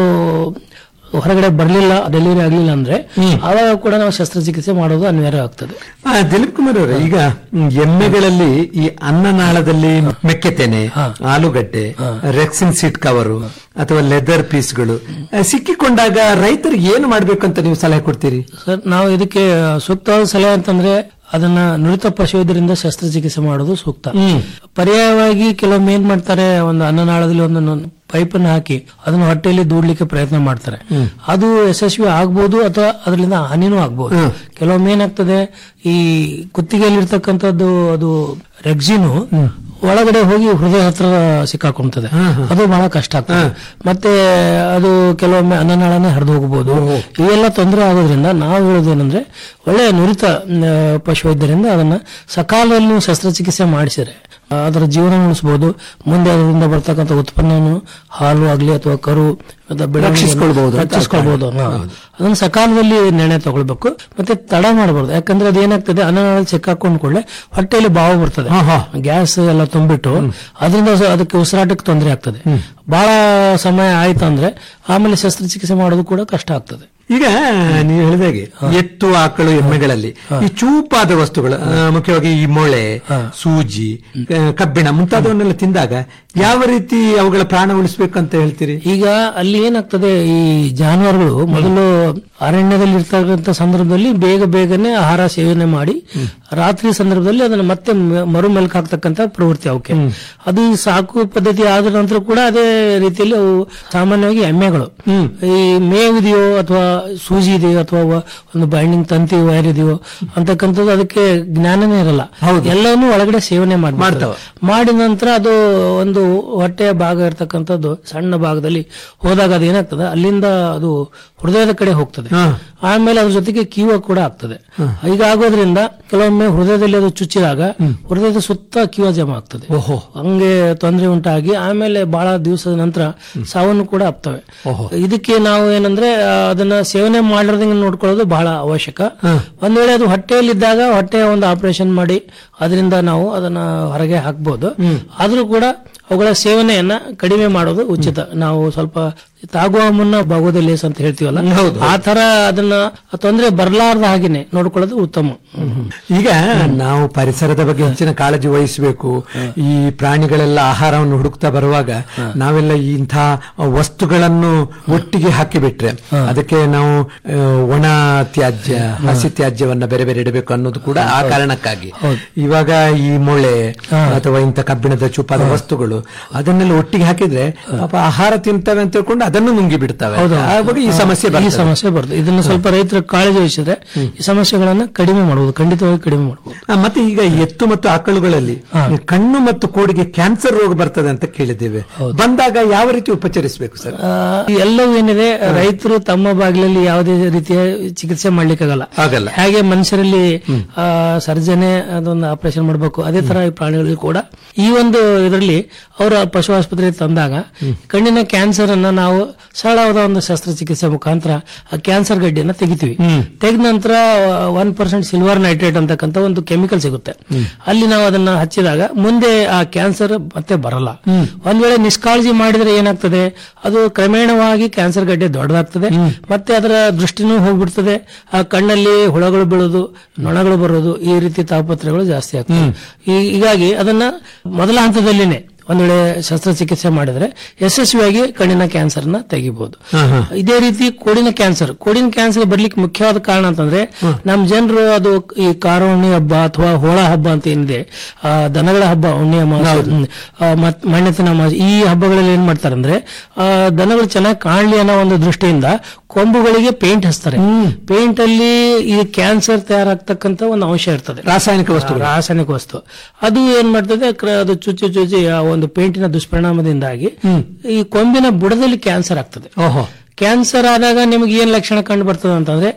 ಹೊರಗಡೆ ಬರಲಿಲ್ಲ ಡೆಲಿವರಿ ಆಗಲಿಲ್ಲ ಅಂದ್ರೆ ಆವಾಗ ಕೂಡ ನಾವು ಶಸ್ತ್ರಚಿಕಿತ್ಸೆ ಮಾಡೋದು ಅನಿವಾರ್ಯ ಆಗ್ತದೆ ಆ, ದಿಲೀಪ್ ಕುಮಾರ್ ಅವರೇ ಈಗ ಮ್, ಎಮ್ಮೆಗಳಲ್ಲಿ ಈ ಅನ್ನನಾಳದಲ್ಲಿ ಮೆಕ್ಕೆತೆನೆ ಆಲೂಗಡ್ಡೆ ರೆಕ್ಸಿನ್ ಸೀಟ್ ಕವರು ಅಥವಾ ಲೆದರ್ ಪೀಸ್ಗಳು ಆ, ಸಿಕ್ಕಿಕೊಂಡಾಗ ರೈತರಿಗೆ ಏನು ಮಾಡ್ಬೇಕು ಅಂತ ನೀವು ಸಲಹೆ ಕೊಡ್ತೀರಿ ಸರ್ ನಾವು ಇದಕ್ಕೆ ಸೂಕ್ತವಾದ ಸಲಹೆ ಅಂತಂದ್ರೆ ಅದನ್ನ ನುರಿತ ಪಶುವೈದ್ಯರಿಂದ ಶಸ್ತ್ರಚಿಕಿತ್ಸೆ ಮಾಡೋದು ಸೂಕ್ತ ಪರ್ಯಾಯವಾಗಿ ಕೆಲವೊಮ್ಮೆ ಏನ್ ಮಾಡ್ತಾರೆ ಒಂದು ಅನ್ನನಾಳದಲ್ಲಿ ಒಂದು ಪೈಪ್ ಅನ್ನು ಹಾಕಿ ಅದನ್ನ ಹೊಟ್ಟೆಯಲ್ಲಿ ದೂಡ್ಲಿಕ್ಕೆ ಪ್ರಯತ್ನ ಮಾಡ್ತಾರೆ ಅದು ಯಶಸ್ವಿ ಆಗ್ಬೋದು ಅಥವಾ ಅದರಿಂದ ಹಾನಿನೂ ಆಗ್ಬೋದು ಕೆಲವೊಮ್ಮೆ ಏನಾಗ್ತದೆ ಈ ಕುತ್ತಿಗೆಯಲ್ಲಿರ್ತಕ್ಕಂಥದ್ದು ಅದು ರೆಗ್ಜಿನು ಒಳಗಡೆ ಹೋಗಿ ಹೃದಯ ಹತ್ರ ಸಿಕ್ಕಾಕೊಂತದೆ ಅದು ಬಹಳ ಕಷ್ಟ ಆಗ್ತದೆ ಮತ್ತೆ ಅದು ಕೆಲವೊಮ್ಮೆ ಅನ್ನನಾಳನೆ ಹರಿದು ಹೋಗಬಹುದು ಇವೆಲ್ಲ ತೊಂದರೆ ಆಗೋದ್ರಿಂದ ನಾವು ಹೇಳೋದೇನಂದ್ರೆ ಒಳ್ಳೆಯ ನುರಿತ ಆ, ಪಶುವೈದ್ಯರಿಂದ ಅದನ್ನ ಸಕಾಲದಲ್ಲಿ ನೀವು ಶಸ್ತ್ರಚಿಕಿತ್ಸೆ ಮಾಡಿಸಿದ್ರೆ ಆ, ಅದರ ಜೀವನ ಉಳಿಸಬಹುದು ಮುಂದೆ ಅದರಿಂದ ಬರ್ತಕ್ಕಂಥ ಉತ್ಪನ್ನವನ್ನು ಹಾಲು ಆಗ್ಲಿ ಅಥವಾ ಕರು ಅಥವಾ ಬೆಳವಣಿಗೆಯನ್ನು ರಕ್ಷಿಸ್ಕೊಳ್ಬಹುದು ಅಂತ ರಕ್ಷಿಸ್ಕೊಳ್ಬಹುದು ಹಾ. ಅದನ್ನ ಸಕಾಲದಲ್ಲಿ ನಿರ್ಣಯ ತಗೊಳ್ಬೇಕು ಮತ್ತೆ ತಡ ಮಾಡಬಾರ್ದು ಯಾಕಂದ್ರೆ ಅದೇನಾಗ್ತದೆ ಅನ್ನನಾಳ ಸಿಕ್ಕಾಕೊಂಡ್ ಕೂಡಲೇ ಹೊಟ್ಟೆಯಲ್ಲಿ ಬಾವು ಬರ್ತದೆ ಗ್ಯಾಸ್ ಎಲ್ಲ ತುಂಬಿಟ್ಟು ಅದರಿಂದ ಸ- ಅದಕ್ಕೆ ಉಸಿರಾಟಕ್ಕೆ ತೊಂದರೆ ಆಗ್ತದೆ ಬಹಳ ಸಮಯ ಆಯ್ತು ಅಂದ್ರೆ ಆಮೇಲೆ ಶಸ್ತ್ರಚಿಕಿತ್ಸೆ ಮಾಡೋದು ಕೂಡ ಕಷ್ಟ ಆಗ್ತದೆ ಈಗ ನೀವು ಹೇಳಿದಾಗೆ ಎತ್ತು ಆಕಳು ಎಮ್ಮೆಗಳಲ್ಲಿ ಈ ಚೂಪಾದ ವಸ್ತುಗಳು ಆ, ಮುಖ್ಯವಾಗಿ ಈ ಮೊಳೆ ಸೂಜಿ ಆ, ಕಬ್ಬಿಣ ಮುಂತಾದವನ್ನೆಲ್ಲ ತಿಂದಾಗ ಯಾವ ರೀತಿ ಅವುಗಳ ಪ್ರಾಣ ಉಳಿಸ್ಬೇಕು ಅಂತ ಹೇಳ್ತೀರಿ ಈಗ ಅಲ್ಲಿ ಏನಾಗ್ತದೆ ಈ ಜಾನುವಾರುಗಳು ಮೊದಲು ಅರಣ್ಯದಲ್ಲಿ ಇರ್ತಕ್ಕಂಥ ಸಂದರ್ಭದಲ್ಲಿ ಬೇಗ ಬೇಗನೆ ಆಹಾರ ಸೇವನೆ ಮಾಡಿ ರಾತ್ರಿ ಸಂದರ್ಭದಲ್ಲಿ ಅದನ್ನ ಮತ್ತೆ ಮ- ಮರು ಮೆಲ್ಕ್ ಹಾಕ್ತಕ್ಕಂಥ ಪ್ರವೃತ್ತಿ ಅವಕ್ಕೆ ಅದು ಈ ಸಾಕು ಪದ್ಧತಿ ಆದ ನಂತರ ಕೂಡ ಅದೇ ರೀತಿಯಲ್ಲಿ ಅವು ಸಾಮಾನ್ಯವಾಗಿ ಎಮ್ಮೆಗಳು ಈ ಮೇವಿದೆಯೋ ಅಥವಾ ಸೂಜಿ ಇದೆಯೋ ಅಥವಾ ವ- ಒಂದು ಬೈಂಡಿಂಗ್ ತಂತಿ ವೈರ್ ಇದೆಯೋ ಅಂತಕ್ಕಂಥದ್ದು ಅದಕ್ಕೆ ಜ್ಞಾನನೇ ಇರಲ್ಲ ಎಲ್ಲವನ್ನೂ ಒಳಗಡೆ ಸೇವನೆ ಮಾಡ್ತಾರೆ ಮಾಡಿದ ನಂತರ ಅದು ಒಂದು ಹೊಟ್ಟೆಯ ಭಾಗ ಇರ್ತಕ್ಕಂಥದ್ದು ಸಣ್ಣ ಭಾಗದಲ್ಲಿ ಹೋದಾಗ ಅದು ಏನಾಗ್ತದೆ ಅಲ್ಲಿಂದ ಅದು ಹೃದಯದ ಕಡೆ ಹೋಗ್ತದೆ ಆಮೇಲೆ ಅದ್ರ ಜೊತೆಗೆ ಕೀವ ಕೂಡ ಆಗ್ತದೆ ಹೀಗಾಗೋದ್ರಿಂದ ಕೆಲವೊಮ್ಮೆ ಹೃದಯದಲ್ಲಿ ಅದು ಚುಚ್ಚಿದಾಗ ಹೃದಯದ ಸುತ್ತ ಕೀವ ಜಮಾ ಆಗ್ತದೆ ಹಂಗೆ ತೊಂದರೆ ಉಂಟಾಗಿ ಆಮೇಲೆ ಬಹಳ ದಿವಸದ ನಂತರ ಸಾವನ್ನು ಕೂಡ ಆಗ್ತವೆ ಇದಕ್ಕೆ ನಾವು ಏನಂದ್ರೆ ಆ, ಅದನ್ನ ಸೇವನೆ ಮಾಡಿರೋದಂಗೆ ನೋಡ್ಕೊಳ್ಳೋದು ಬಹಳ ಅವಶ್ಯಕ ಒಂದ್ ವೇಳೆ ಅದು ಹೊಟ್ಟೆಯಲ್ಲಿದ್ದಾಗ ಹೊಟ್ಟೆಯ ಒಂದು ಆಪರೇಷನ್ ಮಾಡಿ ಅದರಿಂದ ನಾವು ಅದನ್ನ ಹೊರಗೆ ಹಾಕ್ಬೋದು ಆದ್ರೂ ಕೂಡ ಅವುಗಳ ಸೇವನೆಯನ್ನ ಕಡಿಮೆ ಮಾಡೋದು ಉಚಿತ ನಾವು ಸ್ವಲ್ಪ ತಾಗುವ ಮುನ್ನ ಭಾಗೋದೇ ಲೇಸ್ ಅಂತ ಹೇಳ್ತೀವಲ್ಲ ಆ ತರ ಅದನ್ನ ತೊಂದರೆ ಬರಲಾರ್ದ ಹಾಗೇನೆ ನೋಡ್ಕೊಳ್ಳೋದು ಉತ್ತಮ ಈಗ ನಾವು ಪರಿಸರದ ಬಗ್ಗೆ ಹೆಚ್ಚಿನ ಕಾಳಜಿ ವಹಿಸಬೇಕು ಈ ಪ್ರಾಣಿಗಳೆಲ್ಲ ಆಹಾರವನ್ನು ಹುಡುಕ್ತಾ ಬರುವಾಗ ನಾವೆಲ್ಲ ಇಂಥ ವಸ್ತುಗಳನ್ನು ಒಟ್ಟಿಗೆ ಹಾಕಿಬಿಟ್ರೆ ಅದಕ್ಕೆ ನಾವು ಆ, ಒಣ ತ್ಯಾಜ್ಯ ಹಸಿ ತ್ಯಾಜ್ಯವನ್ನ ಬೇರೆ ಬೇರೆ ಇಡಬೇಕು ಅನ್ನೋದು ಕೂಡ ಆ ಕಾರಣಕ್ಕಾಗಿ ಇವಾಗ ಈ ಮೊಳೆ ಅಥವಾ ಇಂಥ ಕಬ್ಬಿಣದ ಚೂಪಾದ ವಸ್ತುಗಳು ಅದನ್ನೆಲ್ಲ ಒಟ್ಟಿಗೆ ಹಾಕಿದ್ರೆ ಪಾಪ ಆಹಾರ ತಿಂತವೆ ಅಂತ ತಿಳ್ಕೊಂಡು ಅದನ್ನು ನುಂಗಿ ಬಿಡ್ತವೆ ಆವಾಗ ಈ ಸಮಸ್ಯೆ ಈ ಬರ್ತದೆ. ಸಮಸ್ಯೆ ಬರ್ತದೆ ಇದನ್ನ ಸ್ವಲ್ಪ ರೈತರ ಕಾಳಜಿ ವಹಿಸಿದ್ರೆ ಈ ಸಮಸ್ಯೆಗಳನ್ನ ಕಡಿಮೆ ಮಾಡಬಹುದು ಖಂಡಿತವಾಗಿ ಕಡಿಮೆ ಮಾಡಬಹುದು ಆ, ಮತ್ತೆ ಈಗ ಎತ್ತು ಮತ್ತು ಆಕಳುಗಳಲ್ಲಿ ಕಣ್ಣು ಮತ್ತು ಕೋಡಿಗೆ ಕ್ಯಾನ್ಸರ್ ರೋಗ ಬರ್ತದೆ ಅಂತ ಕೇಳಿದ್ದೇವೆ ಬಂದಾಗ ಯಾವ ರೀತಿ ಉಪಚರಿಸಬೇಕು ಸರ್ ಆ, ಎಲ್ಲವೂ ಏನಿದೆ ರೈತರು ತಮ್ಮ ಬಾಗಿಲಲ್ಲಿ ಯಾವುದೇ ರೀತಿಯ ಚಿಕಿತ್ಸೆ ಮಾಡ್ಲಿಕ್ಕಾಗಲ್ಲ ಆಗಲ್ಲ ಹಾಗೆ ಮನುಷ್ಯರಲ್ಲಿ ಆ, ಸರ್ಜನೆ ಅದೊಂದು ಆಪರೇಷನ್ ಮಾಡಬೇಕು ಅದೇ ತರ ಈ ಪ್ರಾಣಿಗಳಿಗೆ ಕೂಡ ಈ ಒಂದು ಇದರಲ್ಲಿ ಅವರ ಪಶು ಆಸ್ಪತ್ರೆಗೆ ತಂದಾಗ ಕಣ್ಣಿನ ಕ್ಯಾನ್ಸರ್ ಅನ್ನ ನಾವು ಸರಳವಾದ ಒಂದು ಶಸ್ತ್ರಚಿಕಿತ್ಸೆ ಮುಖಾಂತರ ಆ ಕ್ಯಾನ್ಸರ್ ಗಡ್ಡೆಯನ್ನ ತೆಗಿತೀವಿ ತೆಗೆದ ನಂತರ ಒನ್ ಪರ್ಸೆಂಟ್ ಸಿಲ್ವರ್ ನೈಟ್ರೇಟ್ ಅಂತಕ್ಕಂಥ ಒಂದು ಕೆಮಿಕಲ್ ಸಿಗುತ್ತೆ ಅಲ್ಲಿ ನಾವು ಅದನ್ನ ಹಚ್ಚಿದಾಗ ಮುಂದೆ ಆ ಕ್ಯಾನ್ಸರ್ ಮತ್ತೆ ಬರಲ್ಲ ಒಂದ್ ವೇಳೆ ನಿಷ್ಕಾಳಜಿ ಮಾಡಿದ್ರೆ ಏನಾಗ್ತದೆ ಅದು ಕ್ರಮೇಣವಾಗಿ ಕ್ಯಾನ್ಸರ್ ಗಡ್ಡೆ ದೊಡ್ಡದಾಗ್ತದೆ ಮತ್ತೆ ಅದರ ದೃಷ್ಟಿನೂ ಹೋಗ್ಬಿಡ್ತದೆ ಆ ಕಣ್ಣಲ್ಲಿ ಹುಳಗಳು ಬೀಳೋದು ನೊಣಗಳು ಬರೋದು ಈ ರೀತಿ ತಾಪತ್ರಗಳು ಜಾಸ್ತಿ ಆಗ್ತವೆ ಈ- ಹೀಗಾಗಿ ಅದನ್ನ ಮೊದಲ ಹಂತದಲ್ಲಿನೇ ಒಂದ್ ವೇಳೆ ಶಸ್ತ್ರಚಿಕಿತ್ಸೆ ಮಾಡಿದ್ರೆ ಯಶಸ್ವಿಯಾಗಿ ಕಣ್ಣಿನ ಕ್ಯಾನ್ಸರ್ ನ ತೆಗಿಬಹುದು ಇದೇ ರೀತಿ ಕೋಡಿನ ಕ್ಯಾನ್ಸರ್ ಕೋಡಿನ ಕ್ಯಾನ್ಸರ್ ಬರ್ಲಿಕ್ಕೆ ಮುಖ್ಯವಾದ ಕಾರಣ ಅಂತಂದ್ರೆ ನಮ್ ಜನರು ಅದು ಈ ಕಾರ ಉಣ್ಣೆ ಹಬ್ಬ ಅಥವಾ ಹೋಳ ಹಬ್ಬ ಅಂತ ಏನಿದೆ ಆ, ದನಗಳ ಹಬ್ಬ ಉಣ್ಣೆ ಅಮಾವಾಸ್ಯೆ, ಹ್ಮ್, ಆ, ಮತ್ ಮಣ್ಣೆತ್ತಿನ ಅಮಾವಾಸ್ಯೆ, ಈ ಹಬ್ಬಗಳಲ್ಲಿ ಏನ್ ಮಾಡ್ತಾರೆ ಅಂದ್ರೆ ಆ, ದನಗಳು ಚೆನ್ನಾಗಿ ಕಾಣ್ಲಿ ಅನ್ನೋ ಒಂದು ದೃಷ್ಟಿಯಿಂದ ಕೊಂಬುಗಳಿಗೆ ಪೇಂಟ್ ಹಚ್ತಾರೆ ಪೇಂಟ್ ಅಲ್ಲಿ ಈ ಕ್ಯಾನ್ಸರ್ ತಯಾರಾಗ್ತಕ್ಕಂತ ಒಂದು ಅಂಶ ಇರ್ತದೆ ರಾಸಾಯನಿಕ ವಸ್ತು ರಾಸಾಯನಿಕ ವಸ್ತು ಅದು ಏನ್ ಮಾಡ್ತದೆ ಕ್ರ- ಅದು ಚುಚ್ಚಿ ಚುಚ್ಚಿ ಆ ಒಂದು ಪೇಂಟಿನ ದುಷ್ಪರಿಣಾಮದಿಂದಾಗಿ ಈ ಕೊಂಬಿನ ಬುಡದಲ್ಲಿ ಕ್ಯಾನ್ಸರ್ ಆಗ್ತದೆ ಓಹೋ ಕ್ಯಾನ್ಸರ್ ಆದಾಗ ನಿಮ್ಗೆ ಏನ್ ಲಕ್ಷಣ ಕಂಡು ಬರ್ತದೆ ಅಂತಂದ್ರೆ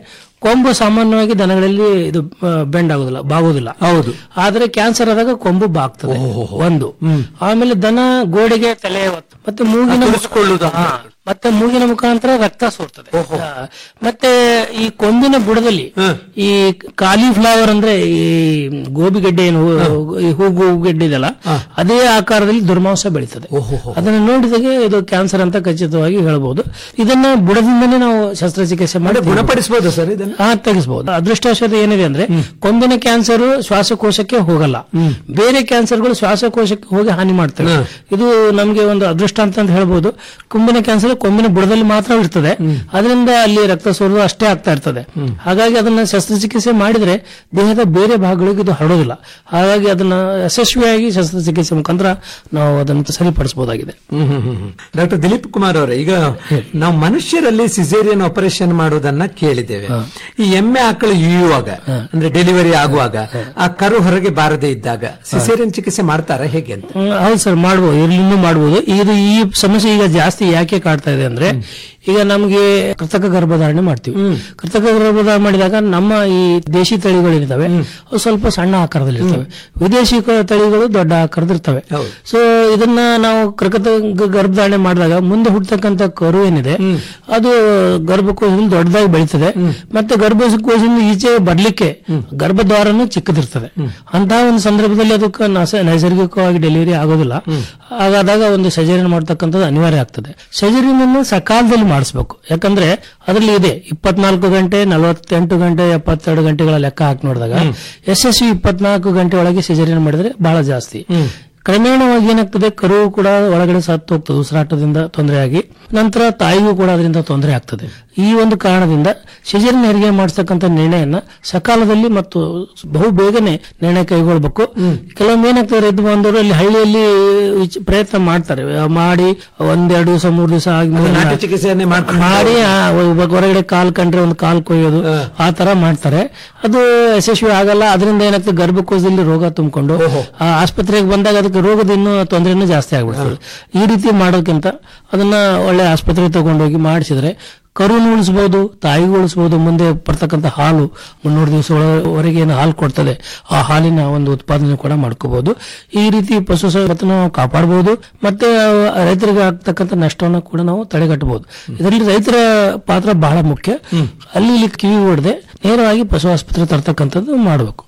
ಕೊಂಬು ಸಾಮಾನ್ಯವಾಗಿ ದನಗಳಲ್ಲಿ ಇದು ಬೆಂಡ್ ಆಗೋದಿಲ್ಲ ಬಾಗೋದಿಲ್ಲ ಹೌದು ಆದ್ರೆ ಕ್ಯಾನ್ಸರ್ ಆದಾಗ ಕೊಂಬು ಬಾಗ್ತದೆ ಒಂದು ಆಮೇಲೆ ದನ ಗೋಡೆಗೆ ತಲೆ ಒತ್ತು ಮತ್ತೆ ಮೂಗಿನ ಹಾ. ಮತ್ತೆ ಮೂಗಿನ ಮುಖಾಂತರ ರಕ್ತ ಸೋರ್ತದೆ ಆ, ಮತ್ತೆ ಈ ಕೊಂಬಿನ ಬುಡದಲ್ಲಿ ಈ ಕಾಲಿಫ್ಲವರ್ ಅಂದ್ರೆ ಈ ಗೋಬಿಗೆಡ್ಡೆ ಏನು ಹೂ- ಈ ಹೂಗು ಗೆಡ್ಡೆ ಇದೆಯಲ್ಲ ಅದೇ ಆಕಾರದಲ್ಲಿ ದುರ್ಮಾಂಸ ಬೆಳೀತದೆ ಅದನ್ನ ನೋಡಿದಾಗೆ ಇದು ಕ್ಯಾನ್ಸರ್ ಅಂತ ಖಚಿತವಾಗಿ ಹೇಳ್ಬಹುದು ಇದನ್ನ ಬುಡದಿಂದನೇ ನಾವು ಶಸ್ತ್ರಚಿಕಿತ್ಸೆ ಮಾಡಿ ಗುಣಪಡಿಸಬಹುದು ಸರ್ ಇದನ್ನ ಹಾ ತೆಗಿಸಬಹುದು ಅದೃಷ್ಟವಶಾತ್ ಏನಿದೆ ಅಂದ್ರೆ ಕೊಂಬಿನ ಕ್ಯಾನ್ಸರ್ ಶ್ವಾಸಕೋಶಕ್ಕೆ ಹೋಗಲ್ಲ ಬೇರೆ ಕ್ಯಾನ್ಸರ್ಗಳು ಶ್ವಾಸಕೋಶಕ್ಕೆ ಹೋಗಿ ಹಾನಿ ಮಾಡ್ತವೆ ಇದು ನಮಗೆ ಒಂದು ಅದೃಷ್ಟ ಅಂತ ಹೇಳ್ಬೋದು ಕೊಂಬಿನ ಕ್ಯಾನ್ಸರ್ ಕೊಂಬಿನ ಬುಡದಲ್ಲಿ ಮಾತ್ರ ಇರ್ತದೆ ಅದರಿಂದ ಅಲ್ಲಿ ರಕ್ತ ಸೋರುವುದು ಅಷ್ಟೇ ಆಗ್ತಾ ಇರ್ತದೆ ಹಾಗಾಗಿ ಅದನ್ನ ಶಸ್ತ್ರಚಿಕಿತ್ಸೆ ಮಾಡಿದ್ರೆ ದೇಹದ ಬೇರೆ ಭಾಗಗಳಿಗೆ ಇದು ಹರಡೋದಿಲ್ಲ ಹಾಗಾಗಿ ಅದನ್ನ ಯಶಸ್ವಿಯಾಗಿ ಶಸ್ತ್ರಚಿಕಿತ್ಸೆ ಮುಖಾಂತರ ನಾವು ಅದನ್ನು ಸರಿಪಡಿಸಬಹುದಾಗಿದೆ ಡಾಕ್ಟರ್ ದಿಲೀಪ್ ಕುಮಾರ್ ಅವರೇ ಈಗ ನಾವು ಮನುಷ್ಯರಲ್ಲಿ ಸಿಸೇರಿಯನ್ ಆಪರೇಷನ್ ಮಾಡುವುದನ್ನ ಕೇಳಿದ್ದೇವೆ ಈ ಎಮ್ಮೆ ಆಕಳು ಇಯುವಾಗ ಅಂದ್ರೆ ಡೆಲಿವರಿ ಆಗುವಾಗ ಆ ಕರು ಹೊರಗೆ ಬಾರದೇ ಇದ್ದಾಗ ಸಿಸೇರಿಯನ್ ಚಿಕಿತ್ಸೆ ಮಾಡ್ತಾರಾ ಹೇಗೆ ಅಂತ ಹ್ಮ್, ಹೌದು ಸರ್ ಮಾಡ್ಬೋದು ಇರ್ಲಿನ್ನೂ ಮಾಡ್ಬೋದು ಇದು ಈ ಸಮಸ್ಯೆ ಈಗ ಜಾಸ್ತಿ ಯಾಕೆ ಕಾಡ್ತಾ ಇದೆ ಅಂದ್ರೆ ಈಗ ನಮಗೆ ಕೃತಕ ಗರ್ಭಧಾರಣೆ ಮಾಡ್ತೀವಿ ಕೃತಕ ಗರ್ಭಧಾರಣೆ ಮಾಡಿದಾಗ ನಮ್ಮ ಈ ದೇಶಿ ತಳಿಗಳಿರ್ತವೆ ಅವು ಸ್ವಲ್ಪ ಸಣ್ಣ ಆಕಾರದಲ್ಲಿ ಇರ್ತವೆ ವಿದೇಶಿ ಕ- ತಳಿಗಳು ದೊಡ್ಡ ಆಕಾರದಿರ್ತವೆ ಸೊ ಇದನ್ನ ನಾವು ಕೃತಕ ಗ- ಗರ್ಭಧಾರಣೆ ಮಾಡಿದಾಗ ಮುಂದೆ ಹುಟ್ಟತಕ್ಕಂತ ಕರು ಏನಿದೆ ಅದು ಗರ್ಭಕೋಶದಿಂದ ದೊಡ್ಡದಾಗಿ ಬೆಳೀತದೆ ಮತ್ತೆ ಗರ್ಭಕೋಶದಿಂದ ಈಚೆ ಬರ್ಲಿಕ್ಕೆ ಗರ್ಭದ್ವಾರನು ಚಿಕ್ಕದಿರ್ತದೆ ಅಂತಹ ಒಂದು ಸಂದರ್ಭದಲ್ಲಿ ಅದಕ್ಕೆ ನಸ- ನೈಸರ್ಗಿಕವಾಗಿ ಡೆಲಿವರಿ ಆಗೋದಿಲ್ಲ ಹಾಗಾದಾಗ ಒಂದು ಸಜರಿನ್ ಮಾಡ್ತಕ್ಕಂಥದ್ದು ಅನಿವಾರ್ಯ ಆಗ್ತದೆ ಸಜರಿನ್ ಅನ್ನು ಸಕಾಲದಲ್ಲಿ ಮಾಡಿಸ್ಬೇಕು ಯಾಕಂದ್ರೆ ಅದರಲ್ಲಿ ಇದೆ ಇಪ್ಪತ್ನಾಲ್ಕು ಗಂಟೆ ನಲವತ್ತೆಂಟು ಗಂಟೆ ಎಪ್ಪತ್ತೆರಡು ಗಂಟೆಗಳ ಲೆಕ್ಕ ಹಾಕಿ ನೋಡಿದಾಗ ಯಶಸ್ವಿ ಇಪ್ಪತ್ನಾಲ್ಕು ಗಂಟೆ ಒಳಗೆ ಸಜರಿನ್ ಮಾಡಿದ್ರೆ ಬಹಳ ಜಾಸ್ತಿ ಕ್ರಮೇಣವಾಗಿ ಏನಾಗ್ತದೆ ಕರು ಕೂಡ ಒಳಗಡೆ ಸತ್ತು ಹೋಗ್ತದೆ ಉಸಿರಾಟದಿಂದ ತೊಂದರೆಯಾಗಿ ನಂತರ ತಾಯಿಗೂ ಕೂಡ ಅದರಿಂದ ತೊಂದರೆ ಆಗ್ತದೆ ಈ ಒಂದು ಕಾರಣದಿಂದ ಸಿಜರಿನ್ ಹೆರಿಗೆ ಮಾಡಿಸ್ತಕ್ಕಂಥ ನಿರ್ಣಯನ ಸಕಾಲದಲ್ಲಿ ಮತ್ತು ಬಹು ಬೇಗನೆ ನಿರ್ಣಯ ಕೈಗೊಳ್ಬೇಕು ಕೆಲವೊಮ್ಮೆ ಏನಾಗ್ತದೆ ರೈತ ಬಾಂಧವರು ಅಲ್ಲಿ ಹಳ್ಳಿಯಲ್ಲಿ ವಿಚ್- ಪ್ರಯತ್ನ ಮಾಡ್ತಾರೆ ಆ, ಮಾಡಿ ಒಂದೆರಡು ದಿವಸ ಮೂರು ದಿವಸ ನಾಟಿ ಆಗಿ ಚಿಕಿತ್ಸೆಯನ್ನೇ ಮಾಡ್ಕೊಂಡು ಮಾಡಿ ಆ, ಒಬ್ಬ ಹೊರಗಡೆ ಕಾಲ್ ಕಂಡ್ರೆ ಒಂದು ಕಾಲ್ ಕೊಯ್ಯೋದು ಆ ತರ ಮಾಡ್ತಾರೆ ಅದು ಯಶಸ್ವಿ ಆಗಲ್ಲ ಅದರಿಂದ ಏನಾಗ್ತದೆ ಗರ್ಭಕೋಶದಲ್ಲಿ ರೋಗ ತುಂಬಿಕೊಂಡು ಆ ಆಸ್ಪತ್ರೆಗೆ ಬಂದಾಗ ಅದಕ್ಕೆ ರೋಗದ ಇನ್ನೂ ತೊಂದರೆನೂ ಜಾಸ್ತಿ ಆಗ್ಬಿಡ್ತದೆ ಈ ರೀತಿ ಮಾಡೋಕ್ಕಿಂತ ಅದನ್ನ ಒಳ್ಳೆ ಆಸ್ಪತ್ರೆಗೆ ತಗೊಂಡೋಗಿ ಮಾಡಿಸಿದ್ರೆ ಕರುನು ಉಳಿಸಬಹುದು ತಾಯಿಗೂ ಉಳಿಸಬಹುದು ಮುಂದೆ ಬರ್ತಕ್ಕಂಥ ಹಾಲು ಮುನ್ನೂರು ದಿವಸಗಳವರೆಗೆ ಏನು ಹಾಲು ಕೊಡ್ತದೆ ಆ ಹಾಲಿನ ಒಂದು ಉತ್ಪಾದನೆ ಕೂಡ ಮಾಡ್ಕೋಬಹುದು ಈ ರೀತಿ ಪಶು ಸಂಪತ್ತನ್ನು ನಾವು ಕಾಪಾಡಬಹುದು ಮತ್ತೆ ರೈತರಿಗೆ ಆಗ್ತಕ್ಕಂಥ ನಷ್ಟವನ್ನು ಕೂಡ ನಾವು ತಡೆಗಟ್ಟಬಹುದು ಇದರಲ್ಲಿ ರೈತರ ಪಾತ್ರ ಬಹಳ ಮುಖ್ಯ ಅಲ್ಲಿ ಇಲ್ಲಿ ಕಿವಿ ಹೊಡೆದೆ ನೇರವಾಗಿ ಪಶು ಆಸ್ಪತ್ರೆ ತರ್ತಕ್ಕಂಥದ್ದು ಮಾಡಬೇಕು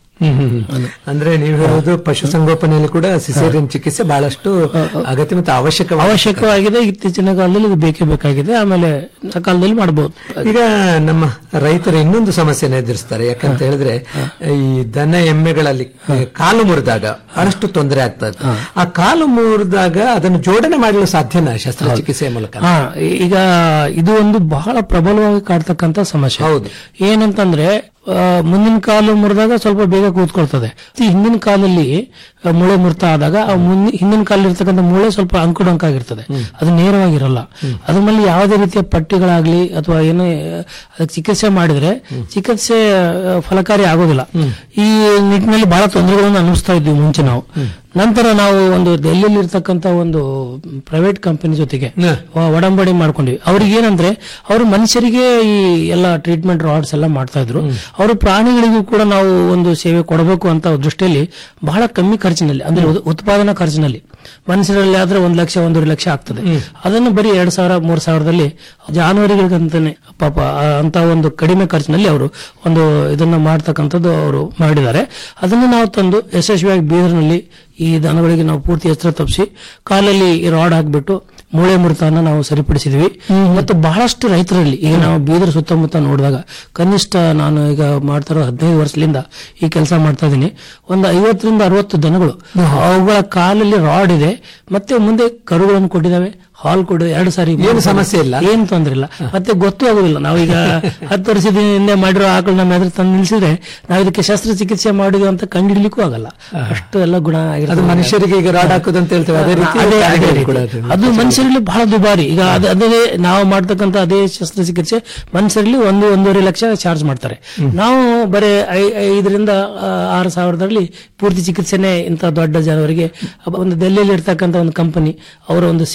ಅಂದ್ರೆ ನೀವು ಹೇಳೋದು ಪಶುಸಂಗೋಪನೆಯಲ್ಲಿ ಕೂಡ ಸಿಸೇರಿಯನ್ ಚಿಕಿತ್ಸೆ ಬಹಳಷ್ಟು ಅಗತ್ಯ ಮತ್ತು ಅವಶ್ಯಕ ಅವಶ್ಯಕವಾಗಿದೆ ಇತ್ತೀಚಿನ ಕಾಲದಲ್ಲಿ ಇದು ಬೇಕೇ ಬೇಕಾಗಿದೆ ಆಮೇಲೆ ಸಕಾಲದಲ್ಲಿ ಮಾಡಬಹುದು ಈಗ ನಮ್ಮ ರೈತರು ಇನ್ನೊಂದು ಸಮಸ್ಯೆನ ಎದುರಿಸ್ತಾರೆ ಯಾಕಂತ ಹೇಳಿದ್ರೆ ಈ ದನ ಎಮ್ಮೆಗಳಲ್ಲಿ ಕಾಲು ಮುರಿದಾಗ ಬಹಳಷ್ಟು ತೊಂದರೆ ಆಗ್ತದೆ ಆ ಕಾಲು ಮುರಿದಾಗ ಅದನ್ನು ಜೋಡಣೆ ಮಾಡಲು ಸಾಧ್ಯನಾ ಶಸ್ತ್ರಚಿಕಿತ್ಸೆಯ ಮೂಲಕ ಹಾ ಈ- ಈಗ ಇದು ಒಂದು ಬಹಳ ಪ್ರಬಲವಾಗಿ ಕಾಡ್ತಕ್ಕಂತ ಸಮಸ್ಯೆ ಹೌದು. ಏನಂತಂದ್ರೆ ಆ, ಮುಂದಿನ ಕಾಲು ಮುರಿದಾಗ ಸ್ವಲ್ಪ ಬೇಗ ಕೂತ್ಕೊಳ್ತದೆ ಈ ಹಿಂದಿನ ಕಾಲಲ್ಲಿ ಆ, ಮೂಳೆ ಮುರಿತ ಆದಾಗ ಆ ಮುಂದಿನ ಹಿಂದಿನ ಕಾಲಲ್ಲಿ ಇರ್ತಕ್ಕಂಥ ಮೂಳೆ ಸ್ವಲ್ಪ ಅಂಕುಡೊಂಕಾಗಿರ್ತದೆ ಅದು ನೇರವಾಗಿರಲ್ಲ ಅದ್ರ ಮೇಲೆ ಯಾವುದೇ ರೀತಿಯ ಪಟ್ಟಿಗಳಾಗ್ಲಿ ಅಥವಾ ಏನೇ ಅದಕ್ಕೆ ಚಿಕಿತ್ಸೆ ಮಾಡಿದ್ರೆ ಚಿಕಿತ್ಸೆ ಆ, ಫಲಕಾರಿ ಆಗೋದಿಲ್ಲ ಈ ನಿಟ್ಟಿನಲ್ಲಿ ಬಹಳ ತೊಂದರೆಗಳನ್ನು ಅನುಭವಿಸ್ತಾ ಇದ್ವಿ ಮುಂಚೆ ನಾವು ನಂತರ ನಾವು ಒಂದು ಡೆಲ್ಲಿಯಲ್ಲಿ ಇರ್ತಕ್ಕಂಥ ಒಂದು ಪ್ರೈವೇಟ್ ಕಂಪನಿ ಜೊತೆಗೆ ಒ- ಒಡಂಬಡಿ ಮಾಡ್ಕೊಂಡ್ವಿ ಅವ್ರಿಗೆ ಏನಂದ್ರೆ ಅವರು ಮನುಷ್ಯರಿಗೆ ಈ ಎಲ್ಲ ಟ್ರೀಟ್ಮೆಂಟ್ ರಾಡ್ಸ್ ಎಲ್ಲ ಮಾಡ್ತಾ ಇದ್ರು ಅವರು ಪ್ರಾಣಿಗಳಿಗೂ ಕೂಡ ನಾವು ಒಂದು ಸೇವೆ ಕೊಡಬೇಕು ಅಂತ ದೃಷ್ಟಿಯಲ್ಲಿ ಬಹಳ ಕಮ್ಮಿ ಖರ್ಚಿನಲ್ಲಿ ಅಂದ್ರೆ ಉತ್- ಉತ್ಪಾದನಾ ಖರ್ಚಿನಲ್ಲಿ ಮನುಷ್ಯರಲ್ಲಿ ಆದ್ರೆ ಒಂದ್ ಲಕ್ಷ ಒಂದೂವರೆ ಲಕ್ಷ ಆಗ್ತದೆ ಅದನ್ನು ಬರೀ ಎರಡ್ ಸಾವಿರ ಮೂರ್ ಸಾವಿರದಲ್ಲಿ ಜಾನುವಾರುಗಳಿಗಂತಾನೆ ಪಾಪ ಆ- ಅಂತ ಒಂದು ಕಡಿಮೆ ಖರ್ಚಿನಲ್ಲಿ ಅವರು ಒಂದು ಇದನ್ನ ಮಾಡ್ತಕ್ಕಂಥದ್ದು ಅವರು ಮಾಡಿದ್ದಾರೆ ಅದನ್ನು ನಾವು ತಂದು ಯಶಸ್ವಿಯಾಗಿ ಬೀದರ್ನಲ್ಲಿ ಈ ದನಗಳಿಗೆ ನಾವು ಪೂರ್ತಿ ಎಚ್ಚರ ತಪ್ಪಿಸಿ ಕಾಲಲ್ಲಿ ಈ ರಾಡ್ ಹಾಕ್ಬಿಟ್ಟು ಮೂಳೆ ಮುರಿತವನ್ನ ನಾವು ಸರಿಪಡಿಸಿದ್ವಿ ಮತ್ತು ಬಹಳಷ್ಟು ರೈತರಲ್ಲಿ ಈಗ ನಾವು ಬೀದರ್ ಸುತ್ತಮುತ್ತ ನೋಡಿದಾಗ ಕನಿಷ್ಠ ನಾನು ಈಗ ಮಾಡ್ತಾ ಇರೋ ಹದಿನೈದು ವರ್ಷದಿಂದ ಈ ಕೆಲಸ ಮಾಡ್ತಾ ಇದ್ದೀನಿ ಒಂದು ಐವತ್ತರಿಂದ ಅರವತ್ತು ದನಗಳು ಅವುಗಳ ಕಾಲಲ್ಲಿ ರಾಡ್ ಇದೆ ಮತ್ತೆ ಮುಂದೆ ಕರುಗಳನ್ನು ಕೊಟ್ಟಿದ್ದಾವೆ ಹಾಲ್ ಕೊಡು ಎರಡು ಸಾರಿ ಏನು ಸಮಸ್ಯೆ ಇಲ್ಲ? ಏನ್ ತೊಂದ್ರೆ ಇಲ್ಲ ಮತ್ತೆ ಗೊತ್ತೂ ಆಗುದಿಲ್ಲ ನಾವೀಗ ಹತ್ತು ವರ್ಷದ ಹಿಂದೆ ಮಾಡಿರೋ ಆಕಳು ನಮ್ಮ ಎದುರು ತಂದು ನಿಲ್ಸಿದ್ರೆ ನಾವು ಇದಕ್ಕೆ ಶಸ್ತ್ರಚಿಕಿತ್ಸೆ ಮಾಡಿದ್ವಿ ಅಂತ ಕಂಡಿಡ್ಲಿಕ್ಕೂ ಆಗಲ್ಲ ಅಷ್ಟು ಎಲ್ಲ ಗುಣ ಅದು ಆಗಿರ್ತದೆ. ಮನುಷ್ಯರಿಗೆ ಈಗ ರಾಡ್ ಹಾಕೋದು ಅಂತ ಹೇಳ್ತೇವೆ ಅದೇ ರೀತಿ ಅದೇ- ಅದೇ ಪ್ರಾಣಿಗಳಿಗೆ ರೀತಿ. ಕೂಡ ಅದು. ಅದು ಮನುಷ್ಯರಲ್ಲಿ ಬಹಳ ದುಬಾರಿ ಈಗ ಅದ್- ಅದೇ ನಾವು ಮಾಡ್ತಕ್ಕಂಥ ಅದೇ ಶಸ್ತ್ರಚಿಕಿತ್ಸೆ ಮನುಷ್ಯರಲ್ಲಿ ಒಂದು ಒಂದೂವರೆ ಲಕ್ಷ ಚಾರ್ಜ್ ಮಾಡ್ತಾರೆ ನಾವು ಬರೀ ಐ- ಐದರಿಂದ ಆ, ಆರು ಸಾವಿರದಲ್ಲಿ ಪೂರ್ತಿ ಚಿಕಿತ್ಸೆನೆ ಇಂಥ ದೊಡ್ಡ ಜನರಿಗೆ ಒಂದು ದೆಲ್ಲಿಯಲ್ಲಿ ಇರ್ತಕ್ಕಂಥ ಒಂದು ಕಂಪನಿ ಅವರ ಒಂದು ಸೇವೆಯಿಂದಾಗಿ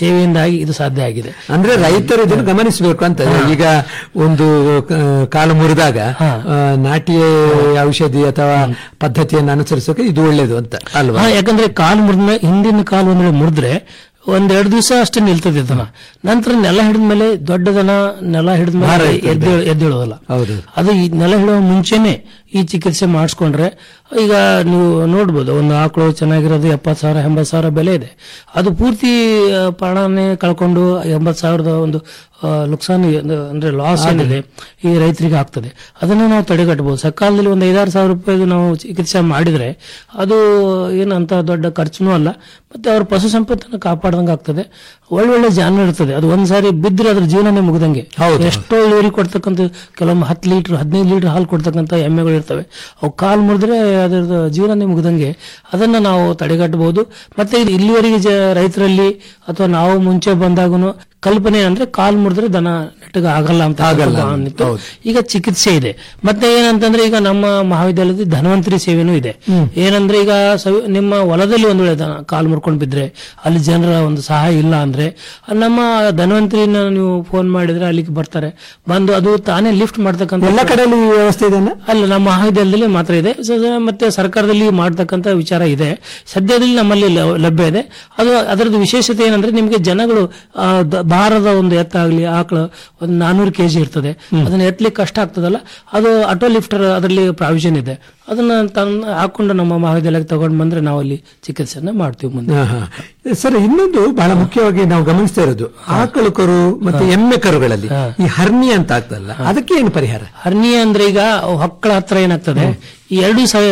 ಸಲುವಾಗಿ ಇದು ಸಾಧ್ಯ ಆಗಿದೆ ಅಂದ್ರೆ ರೈತರು ಇದನ್ನು ಗಮನಿಸಬೇಕು ಅಂತ ಈಗ ಒಂದು ಆ, ಕಾಲು ಮುರಿದಾಗ ಆ, ನಾಟಿ ಔಷಧಿ ಅಥವಾ ಪದ್ಧತಿಯನ್ನು ಅನುಸರಿಸೋಕೆ ಇದು ಒಳ್ಳೇದು ಅಂತ ಅಲ್ವಾ ಹಾ, ಯಾಕಂದ್ರೆ ಕಾಲು ಮುರಿದ ಹಿಂದಿನ ಕಾಲು ಒಂದ್ ವೇಳೆ ಮುರಿದ್ರೆ ಒಂದೆರಡು ದಿವಸ ಅಷ್ಟೇ ನಿಲ್ತದೆ ದನ ನಂತರ ನೆಲ ಹಿಡಿದ ಮೇಲೆ ದೊಡ್ಡ ದನ ನೆಲ ಹಿಡಿದ ಭಾರ ಮೇಲೆ ಇರ್ತದೆ. ಎದ್ದೇಳ ಎದ್ದೇಳೋದಲ್ಲ ಹೌದು ಅದು ಈ ನೆಲ ಹಿಡುವ ಮುಂಚೆನೆ ಈ ಚಿಕಿತ್ಸೆ ಮಾಡಿಸ್ಕೊಂಡ್ರೆ ಈಗ ನೀವು ನೋಡ್ಬೋದು ಒಂದು ಆಕಳು ಚೆನ್ನಾಗಿರೋದು ಎಪ್ಪತ್ತು ಸಾವಿರ ಎಂಬತ್ತು ಸಾವಿರ ಬೆಲೆ ಇದೆ ಅದು ಪೂರ್ತಿ ಆ, ಪ್ರಾಣನೇ ಕಳ್ಕೊಂಡು ಎಂಬತ್ತು ಸಾವಿರದ ಒಂದು ಆ, ಲುಕ್ಸಾನ್ ಏನು- ಅಂದ್ರೆ ಲಾಸ್ ಏನಿದೆ ಈ ರೈತರಿಗೆ ಆಗ್ತದೆ ಅದನ್ನು ನಾವು ತಡೆಗಟ್ಟಬಹುದು ಸಕಾಲದಲ್ಲಿ ಒಂದು ಐದಾರು ಸಾವಿರ ರೂಪಾಯಿದು ನಾವು ಚಿಕಿತ್ಸೆ ಮಾಡಿದ್ರೆ ಅದು ಏನಂತ ದೊಡ್ಡ ಖರ್ಚುನೂ ಅಲ್ಲ ಮತ್ತೆ ಅವ್ರ ಪಶು ಸಂಪತ್ತನ್ನು ಕಾಪಾಡ್ದಂಗೆ ಆಗ್ತದೆ ಒಳ್ಳೊಳ್ಳೆ ಜಾನುವಾರು ಇರ್ತದೆ ಅದು ಒಂದ್ಸಾರಿ ಬಿದ್ದರೆ ಅದ್ರ ಜೀವನನೇ ಮುಗ್ದಂಗೆ ಎಷ್ಟೋ ಇಳುವರಿ ಕೊಡ್ತಕ್ಕಂಥ ಕೆಲವೊಮ್ಮೆ ಹತ್ತು ಲೀಟರ್ ಹದಿನೈದು ಲೀಟರ್ ಹಾಲು ಕೊಡ್ತಕ್ಕಂಥ ಎಮ್ಮೆಗಳು ಇರ್ತವೆ ಅವು ಕಾಲು ಮುರಿದ್ರೆ ಅದರ ಜೀವನನೇ ಮುಗ್ದಂಗೆ ಅದನ್ನ ನಾವು ತಡೆಗಟ್ಟಬಹುದು ಮತ್ತೆ ಇದು ಇಲ್ಲಿವರೆಗೆ ಜ- ರೈತರಲ್ಲಿ ಅಥವಾ ನಾವು ಮುಂಚೆ ಬಂದಾಗೂ ಕಲ್ಪನೆ ಅಂದ್ರೆ ಕಾಲ್ ಮುರಿದ್ರೆ ದನ ನೆಟ್ಟಗೆ ಆಗಲ್ಲ ಅಂತ ಆಗಲ್ಲ. ಅನ್ನಿತ್ತು. ಈಗ ಚಿಕಿತ್ಸೆ ಇದೆ ಮತ್ತೆ ಏನಂತಂದ್ರೆ ಈಗ ನಮ್ಮ ಮಹಾವಿದ್ಯಾಲಯದಲ್ಲಿ ಧನ್ವಂತರಿ ಸೇವೆನೂ ಇದೆ ಏನಂದ್ರೆ ಈಗ ಸವಿ- ನಿಮ್ಮ ಹೊಲದಲ್ಲಿ ಒಂದು ವೇಳೆ ದನ ಕಾಲು ಮುರ್ಕೊಂಡು ಬಿದ್ರೆ ಅಲ್ಲಿ ಜನರ ಒಂದು ಸಹಾಯ ಇಲ್ಲ ಅಂದ್ರೆ ನಮ್ಮ ಧನ್ವಂತರಿನ ನೀವು ಫೋನ್ ಮಾಡಿದ್ರೆ ಅಲ್ಲಿಗೆ ಬರ್ತಾರೆ ಬಂದು ಅದು ತಾನೇ ಲಿಫ್ಟ್ ಮಾಡ್ತಕ್ಕಂಥ ಎಲ್ಲ ಕಡೆಯಲ್ಲಿ ಈ ವ್ಯವಸ್ಥೆ ಇದೆ ಅಲ್ಲ ನಮ್ಮ ಮಹಾವಿದ್ಯಾಲಯದಲ್ಲಿ ಮಾತ್ರ ಇದೆ ಸ- ಸ- ಮತ್ತೆ ಸರ್ಕಾರದಲ್ಲಿ ಮಾಡ್ತಕ್ಕಂಥ ವಿಚಾರ ಇದೆ ಸದ್ಯದಲ್ಲಿ ನಮ್ಮಲ್ಲಿ ಲ- ಲಭ್ಯ ಇದೆ ಅದು ಅದರದ್ದು ವಿಶೇಷತೆ ಏನಂದ್ರೆ ನಿಮಗೆ ಜನಗಳು ಆ, ದ- ಭಾರದ ಒಂದು ಎತ್ತಾಗ್ಲಿ ಆಕಳು ಒಂದು ನಾನೂರು ಕೆಜಿ ಇರ್ತದೆ ಅದನ್ನ ಎತ್ತಲಿಕ್ಕೆ ಕಷ್ಟ ಆಗ್ತದಲ್ಲ ಅದು ಆಟೋ ಲಿಫ್ಟರ್ ಅದರಲ್ಲಿ ಪ್ರಾವಿಷನ್ ಇದೆ ಅದನ್ನ ತನ್ನ ಹಾಕೊಂಡು ನಮ್ಮ ಮಹಾವಿದ್ಯಾಲಯಕ್ಕೆ ತಗೊಂಡು ಬಂದ್ರೆ ನಾವು ಅಲ್ಲಿ ಚಿಕಿತ್ಸೆಯನ್ನ ಮಾಡ್ತೀವಿ ಮುಂದೆ ಹಾ, ಹಾ. ಸರ್ ಇನ್ನೊಂದು ಬಹಳ ಮುಖ್ಯವಾಗಿ ನಾವು ಗಮನಿಸ್ತಾ ಇರೋದು ಆಕಳು ಕರು ಮತ್ತೆ ಎಮ್ಮೆ ಕರುಗಳಲ್ಲಿ ಈ ಹರ್ನಿ ಅಂತ ಆಗ್ತದಲ್ಲ ಅದಕ್ಕೆ ಏನು ಪರಿಹಾರ ಹರ್ನಿಯ ಅಂದ್ರೆ ಈಗ ಹೊಕ್ಕಳ ಹತ್ರ ಏನಾಗ್ತದೆ ಈ ಎರಡು ಸ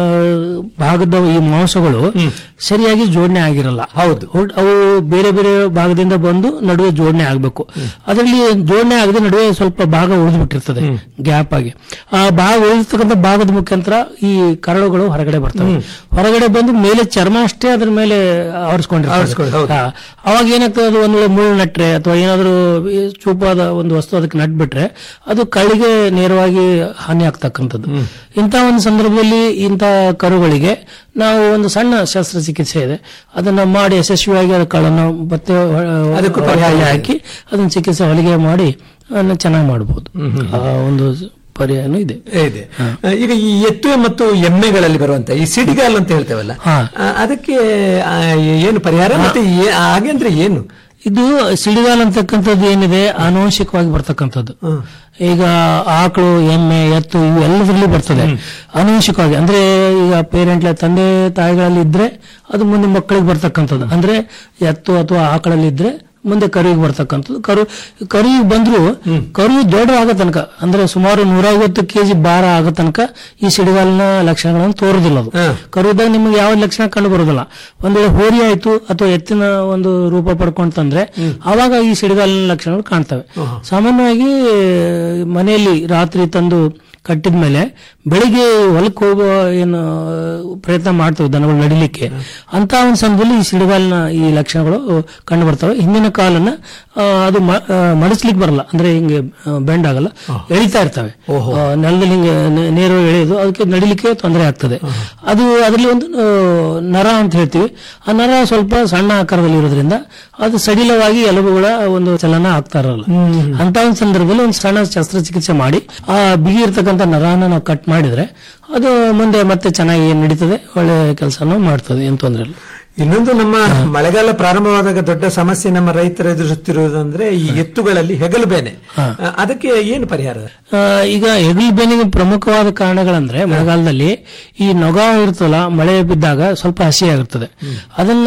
ಭಾಗದ ಈ ಮಾಂಸಗಳು ಸರಿಯಾಗಿ ಜೋಡಣೆ ಆಗಿರಲ್ಲ ಹೌದು ಅವು ಬೇರೆ ಬೇರೆ ಭಾಗದಿಂದ ಬಂದು ನಡುವೆ ಜೋಡಣೆ ಆಗಬೇಕು ಅದರಲ್ಲಿ ಜೋಡಣೆ ಆಗದೆ ನಡುವೆ ಸ್ವಲ್ಪ ಭಾಗ ಉಳಿದು ಬಿಟ್ಟಿರ್ತದೆ ಗ್ಯಾಪ್ ಆಗಿ ಆ ಭಾಗ ಉಳಿದಿರ್ತಕ್ಕಂಥ ಭಾಗದ ಮುಖಾಂತರ ಈ ಕರಳುಗಳು ಹೊರಗಡೆ ಬರ್ತವೆ ಹೊರಗಡೆ ಬಂದು ಮೇಲೆ ಚರ್ಮ ಅಷ್ಟೇ ಅದ್ರ ಮೇಲೆ ಆವರಿಸ್ಕೊಂಡು, ಆವರಿಸ್ಕೊಂಡಿರ್ತದೆ ಹೌದು. ಹಾ. ಅವಾಗ ಏನಾಗ್ತದೆ ಅದು ಒಂದು ವೇಳೆ ಮುಳ್ಳು ನಟ್ರೆ ಅಥವಾ ಏನಾದರೂ ಈ ಚೂಪಾದ ಒಂದು ವಸ್ತು ಅದಕ್ಕೆ ನಟ್ಬಿಟ್ರೆ ಅದು ಕಳಿಗೆ ನೇರವಾಗಿ ಹಾನಿ ಆಗ್ತಕ್ಕಂಥದ್ದು ಇಂಥ ಒಂದು ಸಂದರ್ಭದಲ್ಲಿ ಇಂಥ ಕರುಗಳಿಗೆ ನಾವು ಒಂದು ಸಣ್ಣ ಶಸ್ತ್ರಚಿಕಿತ್ಸೆ ಇದೆ ಅದನ್ನ ಮಾಡಿ ಯಶಸ್ವಿಯಾಗಿ ಅದು ಕಳನ್ನು ಮತ್ತೆ ಹೊ- ಅದಕ್ಕೂ ಹೊರಗೆ ಪರ್ಯಾಯ ಹಾಕಿ ಅದನ್ನ ಚಿಕಿತ್ಸೆ ಹೊಲಿಗೆ ಮಾಡಿ ಅದನ್ನ ಚೆನ್ನಾಗಿ ಮಾಡಬಹುದು ಆ ಒಂದು ಪರ್ಯಾಯನೂ ಇದೆ ಇದೆ ಈಗ ಈ ಎತ್ತು ಮತ್ತು ಎಮ್ಮೆಗಳಲ್ಲಿ ಬರುವಂತ ಈ ಸಿಡಿಗಾಲ್ ಅಂತ ಹೇಳ್ತೇವಲ್ಲ ಆ, ಅದಕ್ಕೆ ಆ, ಏನು ಪರಿಹಾರ ಮತ್ತೆ ಏ- ಹಾಗೆ ಅಂದ್ರೆ ಏನು ಇದು ಸಿಡಿಗಾಲ್ ಅಂತಕ್ಕಂಥದ್ದು ಏನಿದೆ ಆನುವಂಶಿಕವಾಗಿ ಬರ್ತಕ್ಕಂಥದ್ದು ಈಗ ಆಕಳು ಎಮ್ಮೆ ಎತ್ತು ಇವು ಎಲ್ಲದರಲ್ಲಿ ಬರ್ತದೆ ಆನುವಂಶಿಕವಾಗಿ ಅಂದ್ರೆ ಈಗ ಪೇರೆಂಟ್ ತಂದೆ ತಾಯಿಗಳಲ್ಲಿ ಇದ್ರೆ ಅದು ಮುಂದೆ ಮಕ್ಕಳಿಗೆ ಬರ್ತಕ್ಕಂಥದ್ದು ಅಂದ್ರೆ ಎತ್ತು ಅಥವಾ ಆಕಳಲ್ಲಿ ಇದ್ರೆ ಮುಂದೆ ಕರುವಿಗೆ ಬರ್ತಕ್ಕಂಥದ್ದು ಕರು ಕರುವಿಗೆ ಬಂದ್ರು ಕರು ದೊಡ್ಡ ಆಗೋ ತನಕ ಅಂದ್ರೆ ಸುಮಾರು ನೂರ ಐವತ್ತು ಕೆಜಿ ಭಾರ ಆಗೋ ತನಕ ಈ ಸಿಡಿಗಾಲಿನ ಲಕ್ಷಣಗಳನ್ನು ತೋರುದಿಲ್ಲ ಅದು ಕರುದಾಗ ನಿಮಗೆ ಯಾವ ಲಕ್ಷಣ ಕಂಡು ಬರೋದಿಲ್ಲ ಒಂದ್ ವೇಳೆ ಹೋರಿ ಆಯ್ತು ಅಥವಾ ಎತ್ತಿನ ಒಂದು ರೂಪ ಪಡ್ಕೊಂತಂದ್ರೆ ಆವಾಗ ಈ ಸಿಡಿಗಾಲಿನ ಲಕ್ಷಣಗಳು ಕಾಣ್ತವೆ ಸಾಮಾನ್ಯವಾಗಿ ಮನೆಯಲ್ಲಿ ರಾತ್ರಿ ತಂದು ಕಟ್ಟಿದ ಮೇಲೆ ಬೆಳಿಗ್ಗೆ ಹೊಲಕ್ಕೆ ಹೋಗುವ ಏನು ಪ್ರಯತ್ನ ಮಾಡ್ತವೆ ದನಗಳು ನಡಿಲಿಕ್ಕೆ ಅಂತ ಒಂದು ಸಂದರ್ಭದಲ್ಲಿ ಈ ಸಿಡಿಗಾಲಿನ ಈ ಲಕ್ಷಣಗಳು ಕಂಡು ಬರ್ತವೆ ಹಿಂದಿನ ಕಾಲನ್ನ ಆ, ಅದು ಮ- ಆ, ಮಡಸ್ಲಿಕ್ಕೆ ಬರಲ್ಲ ಅಂದ್ರೆ ಹಿಂಗೆ ಬೆಂಡ್ ಆಗಲ್ಲ ಎಳಿತಾ ಇರ್ತವೆ ಆ, ನೆಲದಲ್ಲಿ ಹಿಂಗೆ ನೆ- ನೇರವಾಗಿ ಎಳೆಯೋದು ಅದಕ್ಕೆ ನಡಿಲಿಕ್ಕೆ ತೊಂದರೆ ಆಗ್ತದೆ ಅದು ಅದರಲ್ಲಿ ಒಂದು ಆ, ನರ ಅಂತ ಹೇಳ್ತೀವಿ ಆ ನರ ಸ್ವಲ್ಪ ಸಣ್ಣ ಆಕಾರದಲ್ಲಿ ಇರೋದ್ರಿಂದ ಅದು ಸಡಿಲವಾಗಿ ಎಲುಬುಗಳ ಒಂದು ಚಲನ ಆಗ್ತಾ ಇರಲ್ಲ ಅಂತ ಒಂದು ಸಂದರ್ಭದಲ್ಲಿ ಒಂದು ಸಣ್ಣ ಶಸ್ತ್ರಚಿಕಿತ್ಸೆ ಮಾಡಿ ಆ ಬಿಗಿ ಇರ್ತಕ್ಕಂಥ ನರನ ನಾವು ಕಟ್ ಮಾಡಿದ್ರೆ ಅದು ಮುಂದೆ ಮತ್ತೆ ಚೆನ್ನಾಗಿ ನಡೀತದೆ ಒಳ್ಳೆ ಕೆಲಸನೂ ಮಾಡ್ತದೆ ಏನು ತೊಂದರೆ ಇಲ್ಲ ಇನ್ನೊಂದು ನಮ್ಮ ಮಳೆಗಾಲ ಪ್ರಾರಂಭವಾದಾಗ ದೊಡ್ಡ ಸಮಸ್ಯೆ ನಮ್ಮ ರೈತರು ಎದುರಿಸುತ್ತಿರುವುದಂದ್ರೆ ಈ ಎತ್ತುಗಳಲ್ಲಿ ಹೆಗಲು ಬೇನೆ ಆ, ಅದಕ್ಕೆ ಏನು ಪರಿಹಾರ ಆ, ಈಗ ಹೆಗಲು ಬೇನಿಗೆ ಪ್ರಮುಖವಾದ ಕಾರಣಗಳಂದ್ರೆ ಮಳೆಗಾಲದಲ್ಲಿ ಈ ನೊಗ ಇರ್ತಲ್ಲ ಮಳೆ ಬಿದ್ದಾಗ ಸ್ವಲ್ಪ ಹಸಿ ಆಗಿರ್ತದೆ ಅದನ್ನ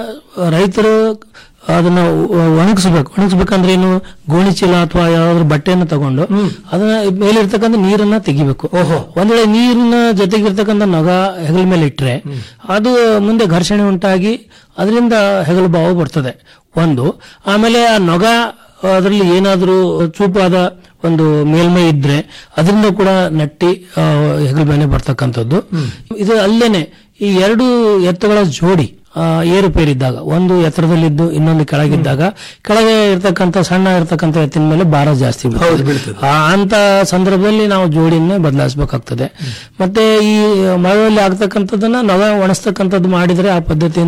ರೈತರು ಅದನ್ನ ಒ- ಒಣಗಿಸ್ಬೇಕು ಒಣಗಿಸ್ಬೇಕಂದ್ರೆ ಏನು ಗೋಣಿ ಚೀಲ ಅಥವಾ ಯಾವ್ದಾದ್ರು ಬಟ್ಟೆಯನ್ನು ತಗೊಂಡು ಅದನ್ನ ಮೇಲಿರ್ತಕ್ಕಂಥ ನೀರನ್ನ ತೆಗಿಬೇಕು ಒಂದ್ ವೇಳೆ ನೀರಿನ ಜೊತೆಗಿರ್ತಕ್ಕಂಥ ನೊಗ ಹೆಗಲ ಮೇಲೆ ಇಟ್ರೆ ಅದು ಮುಂದೆ ಘರ್ಷಣೆ ಉಂಟಾಗಿ ಅದರಿಂದ ಹೆಗಲು ಬಾವು ಬರ್ತದೆ ಒಂದು ಆಮೇಲೆ ಆ ನೊಗ ಅದರಲ್ಲಿ ಏನಾದರೂ ಚೂಪಾದ ಒಂದು ಮೇಲ್ಮೈ ಇದ್ರೆ ಅದರಿಂದ ಕೂಡ ನಟ್ಟಿ ಆ, ಹೆಗಲು ಬೇನೆ ಬರ್ತಕ್ಕಂಥದ್ದು ಇದು ಅಲ್ಲೇನೆ ಈ ಎರಡು ಎತ್ತುಗಳ ಜೋಡಿ ಆ, ಏರುಪೇರಿದ್ದಾಗ ಒಂದು ಎತ್ತರದಲ್ಲಿದ್ದು ಇನ್ನೊಂದು ಕೆಳಗಿದ್ದಾಗ ಕೆಳಗೆ ಇರ್ತಕ್ಕಂಥ ಸಣ್ಣ ಇರ್ತಕ್ಕಂಥ ಎತ್ತಿನ ಮೇಲೆ ಭಾರ ಜಾಸ್ತಿ ಬೀಳ್ತದೆ. ಆ, ಅಂತ ಸಂದರ್ಭದಲ್ಲಿ ನಾವು ಜೋಡಿಯನ್ನೇ ಬದಲಾಯಿಸಬೇಕಾಗ್ತದೆ ಮತ್ತೆ ಈ ಮಳೆಯಲ್ಲಿ ಆಗ್ತಕ್ಕಂಥದ್ದನ್ನ ನವ ಒಣಸ್ತಕ್ಕಂಥದ್ದು ಮಾಡಿದ್ರೆ ಆ ಪದ್ಧತಿಯಿಂದ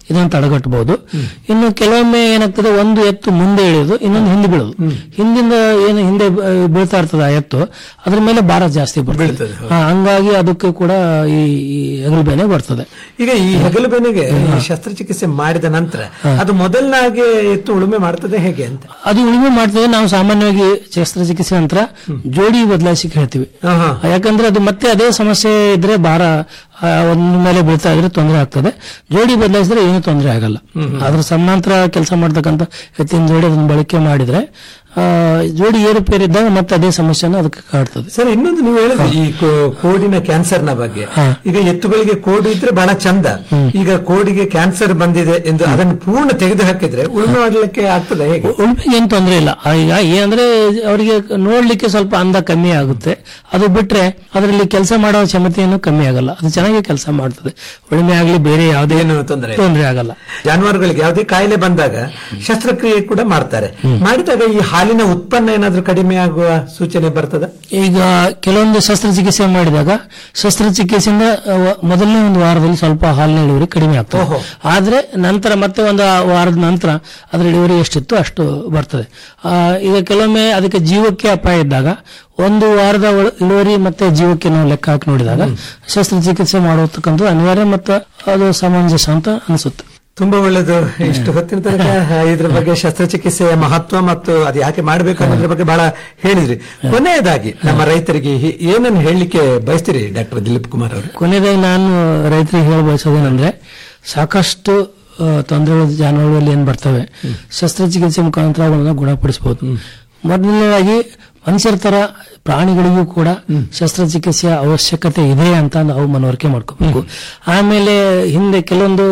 ಇದನ್ನು ತಡೆಗಟ್ಟಬಹುದು ಇನ್ನು ಕೆಲವೊಮ್ಮೆ ಏನಾಗ್ತದೆ ಒಂದು ಎತ್ತು ಮುಂದೆ ಇಳಿಯೋದು ಇನ್ನೊಂದು ಹಿಂದೆ ಬೀಳೋದು ಹಿಂದಿಂದ ಏನು ಹಿಂದೆ ಬ- ಬೀಳ್ತಾ ಇರ್ತದೆ ಆ ಎತ್ತು ಅದ್ರ ಮೇಲೆ ಭಾರ ಜಾಸ್ತಿ ಬರ್ತದೆ ಹಾ, ಹಂಗಾಗಿ ಅದಕ್ಕೆ ಕೂಡ ಈ ಈ ಹೆಗಲು ಬೇನೆ ಬರ್ತದೆ ಈಗ ಈ ಹೆಗಲು ಬೆನ್ನಿಗೆ ಈ ಶಸ್ತ್ರಚಿಕಿತ್ಸೆ ಮಾಡಿದ ನಂತರ ಅದು ಮೊದಲನಾಗೆ ಎತ್ತು ಉಳುಮೆ ಮಾಡ್ತದೆ ಹೇಗೆ ಅಂತ ಅದು ಉಳುಮೆ ಮಾಡ್ತೇವೆ ನಾವು ಸಾಮಾನ್ಯವಾಗಿ ಶಸ್ತ್ರಚಿಕಿತ್ಸೆ ನಂತರ ಜೋಡಿ ಬದಲಾಯಿಸಿ ಹೇಳ್ತೀವಿ ಯಾಕಂದ್ರೆ ಅದು ಮತ್ತೆ ಅದೇ ಸಮಸ್ಯೆ ಇದ್ರೆ ಭಾರ ಆ, ಒಂದ್ ಮೇಲೆ ಬೀಳ್ತಾ ಇದ್ರೆ ತೊಂದರೆ ಆಗ್ತದೆ ಜೋಡಿ ಬದಲಾಯಿಸಿದ್ರೆ ಏನು ತೊಂದರೆ ಆಗಲ್ಲ ಅದ್ರ ಸಮಾಂತರ ಕೆಲಸ ಮಾಡ್ತಕ್ಕಂಥ ಎತ್ತಿನ ಜೋಡಿ ಅದನ್ನ ಬಳಕೆ ಮಾಡಿದ್ರೆ ಆ, ಜೋಡಿ ಏರುಪೇರಿದ್ದಾಗ ಮತ್ತೆ ಅದೇ ಸಮಸ್ಯೆನ ಅದಕ್ಕೆ ಕಾಡ್ತದೆ ಸರ್ ಇನ್ನೊಂದು ನೀವು ಹೇಳಿದ್ರಿ ಈ ಕೋ- ಕೋಡಿನ ಕ್ಯಾನ್ಸರ್ ನ ಬಗ್ಗೆ ಈಗ ಎತ್ತುಗಳಿಗೆ ಕೋಡು ಇದ್ರೆ ಬಹಳ ಚಂದ ಈಗ ಕೋಡಿಗೆ ಕ್ಯಾನ್ಸರ್ ಬಂದಿದೆ ಎಂದು ಅದನ್ನು ಪೂರ್ಣ ತೆಗೆದು ಹಾಕಿದ್ರೆ ಉಳುಮೆ ಮಾಡ್ಲಿಕ್ಕೆ ಆಗ್ತದೆ ಹೇಗೆ ಉಳ್ಮೆಗೆ ಏನು ತೊಂದರೆ ಇಲ್ಲ ಆ, ಈಗ ಏನಂದ್ರೆ ಅವರಿಗೆ ನೋಡ್ಲಿಕ್ಕೆ ಸ್ವಲ್ಪ ಅಂದ ಕಮ್ಮಿ ಆಗುತ್ತೆ ಅದು ಬಿಟ್ರೆ ಅದರಲ್ಲಿ ಕೆಲಸ ಮಾಡೋ ಕ್ಷಮತೆಯನ್ನು ಕಮ್ಮಿ ಆಗಲ್ಲ ಅದು ಚೆನ್ನಾಗಿ ಕೆಲಸ ಮಾಡ್ತದೆ ಉಳುಮೆ ಆಗ್ಲಿ ಬೇರೆ ಯಾವುದೇ ತೊಂದರೆ ತೊಂದರೆ ಆಗಲ್ಲ ಜಾನುವಾರುಗಳಿಗೆ ಯಾವುದೇ ಕಾಯಿಲೆ ಬಂದಾಗ ಶಸ್ತ್ರಕ್ರಿಯೆ ಕೂಡ ಮಾಡ್ತಾರೆ ಮಾಡಿದಾಗ ಈ ಹಾಲಿನ ಉತ್ಪನ್ನ ಏನಾದ್ರೂ ಕಡಿಮೆ ಆಗುವ ಸೂಚನೆ ಬರ್ತದ ಈಗ ಕೆಲವೊಂದು ಶಸ್ತ್ರಚಿಕಿತ್ಸೆ ಮಾಡಿದಾಗ ಶಸ್ತ್ರಚಿಕಿತ್ಸೆಯಿಂದ ಆ, ವ- ಮೊದಲನೇ ಒಂದು ವಾರದಲ್ಲಿ ಸ್ವಲ್ಪ ಹಾಲಿನ ಇಳುವರಿ ಕಡಿಮೆ ಆಗ್ತದೆ ಆದ್ರೆ ನಂತರ ಮತ್ತೆ ಒಂದು ವಾರದ ನಂತರ ಅದರ ಇಳುವರಿ ಎಷ್ಟಿತ್ತು ಅಷ್ಟು ಬರ್ತದೆ ಆ, ಈಗ ಕೆಲವೊಮ್ಮೆ ಅದಕ್ಕೆ ಜೀವಕ್ಕೆ ಅಪಾಯ ಇದ್ದಾಗ ಒಂದು ವಾರದ ಒಳ- ಇಳುವರಿ ಮತ್ತೆ ಜೀವಕ್ಕೆ ನಾವು ಲೆಕ್ಕ ಹಾಕಿ ನೋಡಿದಾಗ ಶಸ್ತ್ರಚಿಕಿತ್ಸೆ ಮಾಡತಕ್ಕಂಥದ್ದು ಅನಿವಾರ್ಯ ಮತ್ತು ಅದು ಸಮಂಜಸ ಅಂತ ಅನಿಸುತ್ತೆ ತುಂಬಾ ಒಳ್ಳೇದು ಇಷ್ಟು ಹೊತ್ತಿನ ತನಕ ಇದ್ರ ಬಗ್ಗೆ ಶಸ್ತ್ರಚಿಕಿತ್ಸೆಯ ಮಹತ್ವ ಮತ್ತು ಅದು ಯಾಕೆ ಮಾಡಬೇಕು ಅನ್ನೋದ್ರ ಬಗ್ಗೆ ಬಹಳ ಹೇಳಿದ್ರಿ ಕೊನೆಯದಾಗಿ ನಮ್ಮ ರೈತರಿಗೆ ಹಿ- ಏನನ್ನು ಹೇಳಲಿಕ್ಕೆ ಬಯಸ್ತೀರಿ ಡಾಕ್ಟರ್ ದಿಲೀಪ್ ಕುಮಾರ್ ಅವರು ಕೊನೆಯದಾಗಿ ನಾನು ರೈತರಿಗೆ ಹೇಳ ಬಯಸೋದೇನೆಂದ್ರೆ ಸಾಕಷ್ಟು ಆ, ತೊಂದರೆಗಳು ಜಾನುವಾರುಗಳಲ್ಲಿ ಏನ್ ಬರ್ತವೆ ಶಸ್ತ್ರಚಿಕಿತ್ಸೆ ಮುಖಾಂತರ ಅವುಗಳನ್ನ ಗುಣಪಡಿಸಬಹುದು ಮೊದಲನೇದಾಗಿ ಮನುಷ್ಯರ ತರ ಪ್ರಾಣಿಗಳಿಗೂ ಕೂಡ ಶಸ್ತ್ರಚಿಕಿತ್ಸೆಯ ಅವಶ್ಯಕತೆ ಇದೆ ಅಂತ ನಾವು ಮನವರಿಕೆ ಮಾಡ್ಕೋಬೇಕು ಆಮೇಲೆ ಹಿಂದೆ ಕೆಲವೊಂದು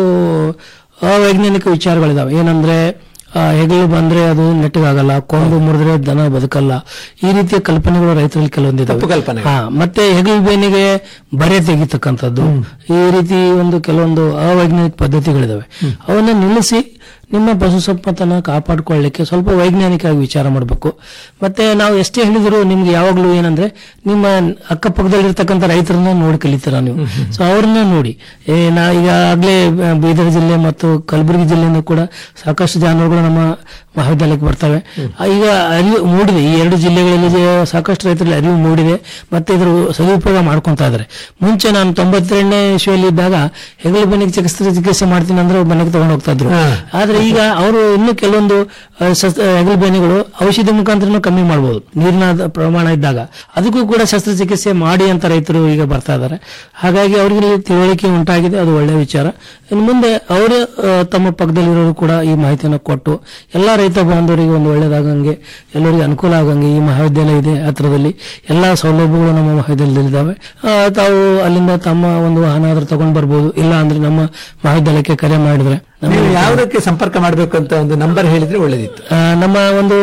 ಅವೈಜ್ಞಾನಿಕ ವಿಚಾರಗಳಿದಾವೆ ಏನಂದ್ರೆ ಆ, ಹೆಗಲು ಬಂದ್ರೆ ಅದು ನೆಟ್ಟಗಾಗಲ್ಲ ಕೊಂಬು ಮುರಿದ್ರೆ ದನ ಬದುಕಲ್ಲ ಈ ರೀತಿಯ ಕಲ್ಪನೆಗಳು ರೈತರಲ್ಲಿ ಕೆಲವೊಂದಿದ್ದಾವೆ ಹಾ ಮತ್ತೆ ಹೆಗಲು ಬೇನಿಗೆ ಬರೆ ತೆಗಿತಕ್ಕಂಥದ್ದು ಈ ರೀತಿ ಒಂದು ಕೆಲವೊಂದು ಅವೈಜ್ಞಾನಿಕ ಪದ್ಧತಿಗಳಿದಾವೆ ಅವನ್ನ ನಿಲ್ಲಿಸಿ ನಿಮ್ಮ ಪಶು ಸಂಪತ್ತನ್ನ ಕಾಪಾಡಿಕೊಳ್ಳಲಿಕ್ಕೆ ಸ್ವಲ್ಪ ವೈಜ್ಞಾನಿಕವಾಗಿ ವಿಚಾರ ಮಾಡಬೇಕು ಮತ್ತೆ ನಾವು ಎಷ್ಟೇ ಹೇಳಿದ್ರು ನಿಮ್ಗೆ ಯಾವಾಗ್ಲೂ ಏನಂದ್ರೆ ನಿಮ್ಮ ಅಕ್ಕಪಕ್ಕದಲ್ಲಿರ್ತಕ್ಕಂಥ ರೈತರನ್ನ ನೋಡಿ ಕಲಿತೀರ ನೀವು ಸೊ ಅವ್ರನ್ನ ನೋಡಿ ಏ, ನಾ ಈಗ ಆಗ್ಲೇ ಬ- ಬೀದರ್ ಜಿಲ್ಲೆ ಮತ್ತು ಕಲಬುರಗಿ ಜಿಲ್ಲೆಯಿಂದ ಕೂಡ ಸಾಕಷ್ಟು ಜಾನುವಾರುಗಳು ನಮ್ಮ ಮಹಾವಿದ್ಯಾಲಯಕ್ಕೆ ಬರ್ತವೆ ಆ, ಈಗ ಅರಿವು ಮೂಡಿದೆ ಈ ಎರಡು ಜಿಲ್ಲೆಗಳಲ್ಲಿ ಜ- ಸಾಕಷ್ಟು ರೈತರಲ್ಲಿ ಅರಿವು ಮೂಡಿದೆ ಮತ್ತೆ ಇದ್ರ ಸದುಪಯೋಗ ಮಾಡ್ಕೊಂತಾ ಇದಾರೆ ಮುಂಚೆ ನಾನು ತೊಂಬತ್ತೆರಡನೇ ಇಸ್ವಿಯಲ್ಲಿ ಇದ್ದಾಗ ಹೆಗಲು ಬೆನ್ನಿಗೆ ಚಿಕಿತ್ಸೆ ಚಿಕಿತ್ಸೆ ಮಾಡ್ತೀನಿ ಅಂದ್ರೆ ಅವ್ರು ಮನೆಗೆ ತಗೊಂಡು ಹೋಗ್ತಾ ಇದ್ರು ಆದ್ರೆ ಈಗ ಅವರು ಇನ್ನು ಕೆಲವೊಂದು ಆ, ಶಸ್ತ್ರ- ಹೆಗಲು ಬೇನೆಗಳು ಔಷಧಿ ಮುಖಾಂತರ ಕಮ್ಮಿ ಮಾಡಬಹುದು ನೀರಿನ ದ- ಪ್ರಮಾಣ ಇದ್ದಾಗ ಅದಕ್ಕೂ ಕೂಡ ಶಸ್ತ್ರಚಿಕಿತ್ಸೆ ಮಾಡಿ ಅಂತ ರೈತರು ಈಗ ಬರ್ತಾ ಇದ್ದಾರೆ ಹಾಗಾಗಿ ಅವರಿಗೆ ತಿಳುವಳಿಕೆ ಉಂಟಾಗಿದೆ ಅದು ಒಳ್ಳೆಯ ವಿಚಾರ ಇನ್ನು ಮುಂದೆ ಅವರೇ ಆ, ತಮ್ಮ ಪಕ್ಕದಲ್ಲಿರೋರು ಕೂಡ ಈ ಮಾಹಿತಿಯನ್ನು ಕೊಟ್ಟು ಎಲ್ಲಾ ರೈತ ಬಾಂಧವರಿಗೆ ಒಂದು ಒಳ್ಳೇದಾಗಂಗೆ ಎಲ್ಲರಿಗೆ ಅನುಕೂಲ ಆಗಂಗೆ ಈ ಮಹಾವಿದ್ಯಾಲಯ ಇದೆ ಹತ್ರದಲ್ಲಿ ಎಲ್ಲಾ ಸೌಲಭ್ಯಗಳು ನಮ್ಮ ಮಹಾವಿದ್ಯಾಲಯದಲ್ಲಿದ್ದಾವೆ ಆ, ತಾವು ಅಲ್ಲಿಂದ ತಮ್ಮ ಒಂದು ವಾಹನ ಆದ್ರೂ ತಗೊಂಡ್ ಬರ್ಬೋದು ಇಲ್ಲ ಅಂದ್ರೆ ನಮ್ಮ ಮಹಾವಿದ್ಯಾಲಯಕ್ಕೆ ಕರೆ ಮಾಡಿದ್ರೆ ನಮ್ಮ- ನೀವು ಯಾವುದಕ್ಕೆ ಸಂಪರ್ಕ ಮಾಡಬೇಕು ಅಂತ ಒಂದು ನಂಬರ್ ಹೇಳಿದ್ರೆ ಒಳ್ಳೇದಿತ್ತು ಆ, ನಮ್ಮ ಒಂದು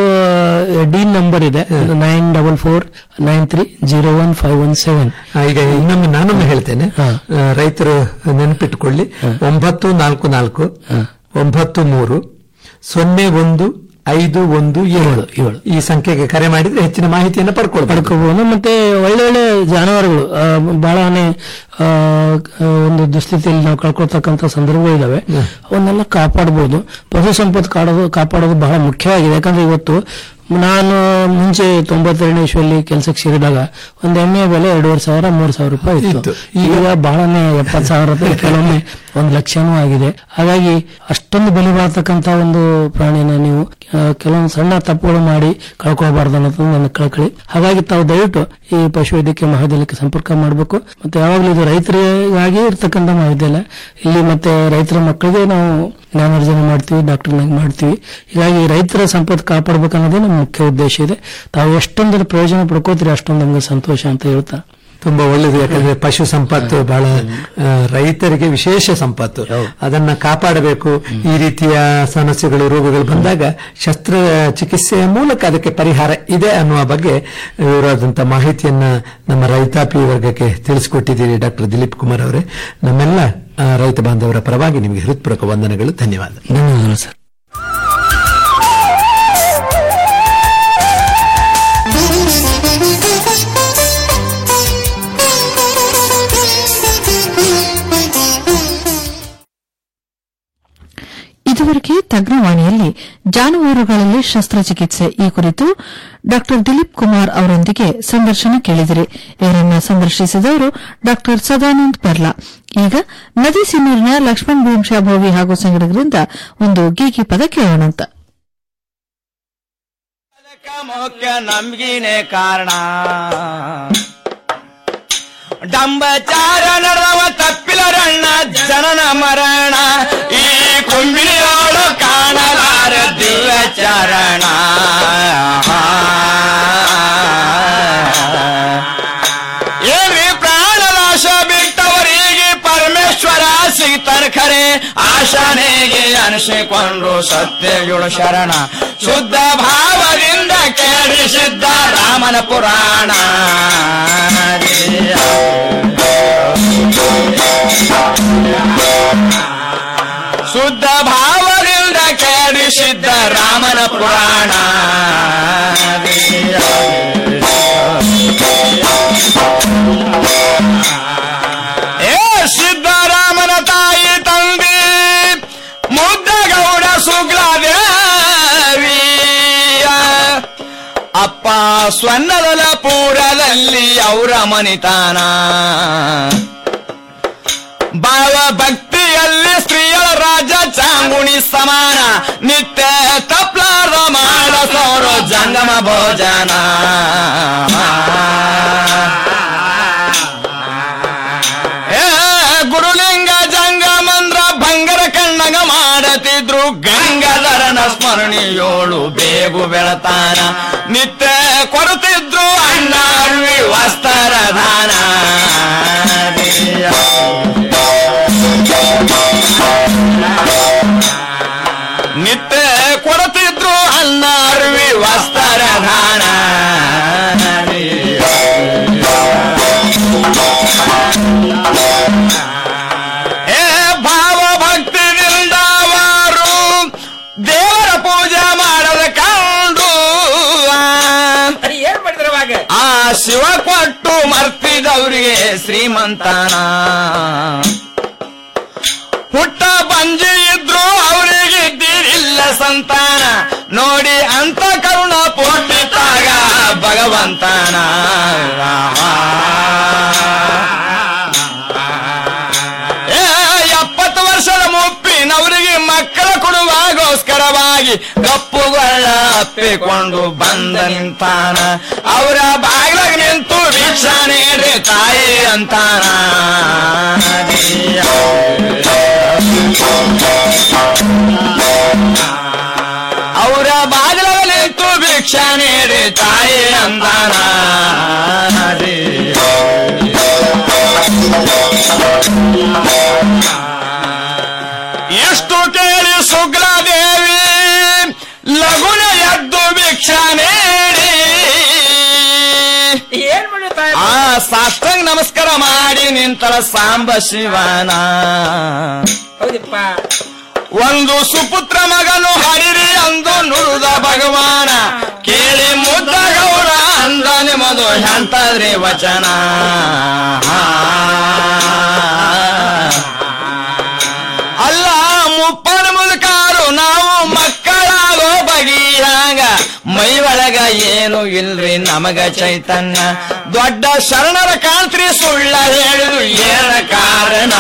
ಡೀನ್ ನಂಬರ್ ಇದೆ nine double four nine three zero one five one seven ಆ, ಈಗ ಇನ್ನೊಮ್ಮೆ ನಾನೊಮ್ಮೆ ಹೇಳ್ತೇನೆ ಆ, ರೈತರು ನೆನಪಿಟ್ಟುಕೊಳ್ಳಿ ಒಂಬತ್ತು ನಾಲ್ಕು ನಾಲ್ಕು ಒಂಬತ್ತು ಮೂರು ಸೊನ್ನೆ ಒಂದು ಐದು ಒಂದು ಏಳು ಏಳು ಈ ಸಂಖ್ಯೆಗೆ ಕರೆ ಮಾಡಿದ್ರೆ ಹೆಚ್ಚಿನ ಮಾಹಿತಿಯನ್ನು ಪಡ್ಕೊಳ್ಬೇಕು ಪಡ್ಕೋಬಹುದು ಮತ್ತೆ ಒಳ್ಳೆ ಒಳ್ಳೆ ಜಾನುವಾರುಗಳು ಆ, ಬಹಳನೇ ಆ, ಒಂದು ದುಸ್ಥಿತಿಯಲ್ಲಿ ನಾವು ಕಳ್ಕೊಳ್ತಕ್ಕಂಥ ಸಂದರ್ಭಗಳು ಇದಾವೆ ಅವನ್ನೆಲ್ಲ ಕಾಪಾಡಬಹುದು ಪಶು ಸಂಪತ್ತು ಕಾಡೋದು ಕಾಪಾಡೋದು ಬಹಳ ಮುಖ್ಯವಾಗಿದೆ ಯಾಕಂದ್ರೆ ಇವತ್ತು ನಾನು ಮುಂಚೆ ತೊಂಬತ್ತೆರಡನೇ ಇಶ್ವಲ್ಲಿ ಕೆಲಸಕ್ಕೆ ಸೇರಿದಾಗ ಒಂದು ಎಮ್ಮೆಯ ಬೆಲೆ ಎರಡೂವರೆ ಸಾವಿರ ಮೂರು ಸಾವಿರ ರೂಪಾಯಿ ಇತ್ತು ಈಗ ಬಹಳನೇ ಎಪ್ಪತ್ತು ಸಾವಿರ ರೂಪಾಯಿ ಕೆಲವೊಮ್ಮೆ ಒಂದು ಲಕ್ಷನೂ ಆಗಿದೆ ಹಾಗಾಗಿ ಅಷ್ಟೊಂದು ಬೆಲೆ ಬಾಳ್ತಕ್ಕಂತ ಒಂದು ಪ್ರಾಣಿನ ನೀವು ಆ, ಕೆಲವೊಂದು ಸಣ್ಣ ತಪ್ಪುಗಳು ಮಾಡಿ ಕಳ್ಕೊಳ್ಬಾರ್ದು ಅನ್ನೋದು ನನ್ನ ಕಳಕಳಿ ಹಾಗಾಗಿ ತಾವು ದಯವಿಟ್ಟು ಈ ಪಶುವೈದ್ಯಕೀಯ ಮಹಾವಿದ್ಯಾಲಯಕ್ಕೆ ಸಂಪರ್ಕ ಮಾಡಬೇಕು ಮತ್ತೆ ಯಾವಾಗಲೂ ಇದು ರೈತರಿಗಾಗಿ ಇರ್ತಕ್ಕಂಥ ಮಹಾವಿದ್ಯಾಲಯ ಇಲ್ಲಿ ಮತ್ತೆ ರೈತರ ಮಕ್ಕಳಿಗೆ ನಾವು ಜ್ಞಾನಾರ್ಜನೆ ಮಾಡ್ತೀವಿ ಡಾಕ್ಟರ್ನಾಗಿ ಮಾಡ್ತೀವಿ ಹೀಗಾಗಿ ರೈತರ ಸಂಪತ್ತು ಕಾಪಾಡಬೇಕನ್ನೋದೇ ನಮ್ಮ ಮುಖ್ಯ ಉದ್ದೇಶ ಇದೆ ತಾವು ಎಷ್ಟೊಂದು ಪ್ರಯೋಜನ ಪಡ್ಕೋತೀರಿ ಅಷ್ಟೊಂದು ನಮ್ಗೆ ಸಂತೋಷ ಅಂತ ಹೇಳ್ತಾ ತುಂಬಾ ಒಳ್ಳೇದು ಯಾಕಂದ್ರೆ ಪಶು ಸಂಪತ್ತು ಬಹಳ ಆ, ರೈತರಿಗೆ ವಿಶೇಷ ಸಂಪತ್ತು ಅದನ್ನ ಕಾಪಾಡಬೇಕು ಈ ರೀತಿಯ ಸಮಸ್ಯೆಗಳು ರೋಗಗಳು ಬಂದಾಗ ಶಸ್ತ್ರ ಚಿಕಿತ್ಸೆಯ ಮೂಲಕ ಅದಕ್ಕೆ ಪರಿಹಾರ ಇದೆ ಅನ್ನುವ ಬಗ್ಗೆ ವಿವರವಾದಂತ ಮಾಹಿತಿಯನ್ನ ನಮ್ಮ ರೈತಾಪಿ ವರ್ಗಕ್ಕೆ ತಿಳಿಸಿಕೊಟ್ಟಿದ್ದೀರಿ ಡಾಕ್ಟರ್ ದಿಲೀಪ್ ಕುಮಾರ್ ಅವರೇ ನಮ್ಮೆಲ್ಲ ಆ, ರೈತ ಬಾಂಧವರ ಪರವಾಗಿ ನಿಮಗೆ ಹೃತ್ಪೂರ್ವಕ ವಂದನೆಗಳು ಧನ್ಯವಾದ ಧನ್ಯವಾದಗಳು ಸರ್ ಇದುವರೆಗೆ ತಜ್ಞವಾಣಿಯಲ್ಲಿ ಜಾನುವಾರುಗಳಲ್ಲಿ ಶಸ್ತ್ರಚಿಕಿತ್ಸೆ ಈ ಕುರಿತು ಡಾ ದಿಲೀಪ್ ಕುಮಾರ್ ಅವರೊಂದಿಗೆ ಸಂದರ್ಶನ ಕೇಳಿದಿರಿ ಇವರನ್ನ ಸಂದರ್ಶಿಸಿದವರು ಡಾ ಸದಾನಂದ್ ಪೆರ್ಲಾ ಈಗ ನದಿ ಸಿನ್ನೂರಿನ ಲಕ್ಷ್ಮಣ್ ಭೀಮಶಾ ಭೋವಿ ಹಾಗೂ ಸಂಗಡಗರಿಂದ ಒಂದು ಗೀಗಿ ಪದ ಕೇಳೋಣಂತ ಮುಖ್ಯ ನಮ್ಗಿನೇ ಕಾರಣ ಡಂಬಚಾರ ನಡೆದವ ತಪ್ಪಿಲರಣ್ಣ ಜನನ ಮರಣ ಈ ಕುಂಬಿಳಿಯೋಳು ಕಾಣಲಾರ ದಿವ್ಯ ಚರಣ ಏನ್ರಿ ಪ್ರಾಣನಾಶ ಬಿಟ್ಟವರಿಗೆ ಪರಮೇಶ್ವರ ಸಿಗ್ತಾರ ಖರೆ ಆಶಾನೆಗೆ ಅನಿಸಿಕೊಂಡ್ರು ಸತ್ಯಯುಳು ಶರಣ ಶುದ್ಧ ಭಾವದಿಂದ ಕೇಳಿಸಿದ್ದ ರಾಮನ ಪುರಾಣ ಶುದ್ಧ ಭಾವದಿಂದ ಕೇಳಿಸಿದ್ದ ರಾಮನ ಪುರಾಣ ಏ ಸಿದ್ದರಾಮನ ತಾಯಿ ತಂದೆ ಮುದ್ದಗೌಡ ಸುಗ್ಲಾದೇವಿಯ ಅಪ್ಪ ಸ್ವರ್ಣದಲ ಪೂರದಲ್ಲಿ ಅವರ ಮನಿತಾನ ಭಾವ ಭಕ್ತಿಯಲ್ಲಿ ಸ್ತ್ರೀಯರ ರಾಜ ಚಾಂಗುಣಿ ಸಮಾನ ನಿತ್ಯ ತಪ್ಲಾರ ಮಾಡಸೋರು ಜಂಗಮ ಭೋಜನ ಏ ಗುರುಲಿಂಗ ಜಂಗಮಂದ್ರ ಭಂಗರ ಕಣ್ಣಗ ಮಾಡತಿದ್ರು ಗಂಗಾಧರನ ಸ್ಮರಣೆಯೋಳು ಬೇಗು ಬೆಳತಾನ ನಿತ್ಯ ಕೊಡುತ್ತಿದ್ರು ಅಣ್ಣ ಅಳ್ವಿ ವಸ್ತರ ದಾನ ನಿತ್ಯ ಕೊಡುತ್ತಿದ್ರು ಅನ್ನ ಅರ್ವಿ ವಸ್ತರ ದಾನ ಏ ಭಾವ ಭಕ್ತಿಯಿಂದ ಅವರು ದೇವರ ಪೂಜೆ ಮಾಡದ ಕಂಡು ಏನ್ ಮಾಡಿದ್ರ ಆ ಶಿವ ಕೊಟ್ಟು ಮರ್ತಿದವರಿಗೆ ಶ್ರೀಮಂತನ ಹುಟ್ಟ ಬಂಜಿ ಇದ್ರು ಅವರಿಗೆ ಇದ್ದೀರಿಲ್ಲ ಸಂತಾನ ನೋಡಿ ಅಂತ ಕರುಣ ಪೋಟಿತಾಗ ಭಗವಂತನ ಏ, ಎಪ್ಪತ್ತು ವರ್ಷದ ಮುಪ್ಪಿನವರಿಗೆ ಮಕ್ಕಳ ಕೊಡುವಾಗೋಸ್ಕರವಾಗಿ ಕಪ್ಪುಗಳ ಅಪ್ಪಿಕೊಂಡು ಬಂದ ನಿಂತಾನ ಅವರ ಬಾಗಿಲಾಗ ನಿಂತು ಭಿಕ್ಷಾ ನೀಡಿ ತಾಯಿ ಅಂತಾನ ಅವರ ಬಾಗಿಲಾಗ ನಿಂತು ಭಿಕ್ಷಾ ನೀಡಿ ತಾಯಿ ಅಂತಾನ ಎಷ್ಟು ಕೇಳಿ ಸುಗ್ಲಾದೇವಿ ಲಗುನ ಎದ್ದು ಭಿಕ್ಷಾ ನೀಡಿ ಆ ಸಾಷ್ಟಾಂಗ ನಮಸ್ಕಾರ ಮಾಡಿ ನಿಂತರ ಸಾಂಬ ಶಿವನ ಒಂದು ಸುಪುತ್ರ ಮಗನು ಹರಿರಿ ಅಂದು ನುಡಿದ ಭಗವಾನ ಕೇಳಿ ಮುದ್ದ ಗೌಡ ಅಂದ ನಿಮ್ಮದು ಎಂತದ್ರಿ ವಚನ ಅಲ್ಲ ಮುಪ್ಪನ ಮುದುಕಾರು ನಾವು ಮಕ್ಕಳಾಗೋ ಬಗೆಯಾಗ ಮೈ ಒಳಗ ಏನು ಇಲ್ರಿ ನಮಗ ಚೈತನ್ಯ ದೊಡ್ಡ ಶರಣರ ಕಾಂತ್ರಿ ಸುಳ್ಳ ಹೇಳಿದು ಏನ ಕಾರಣ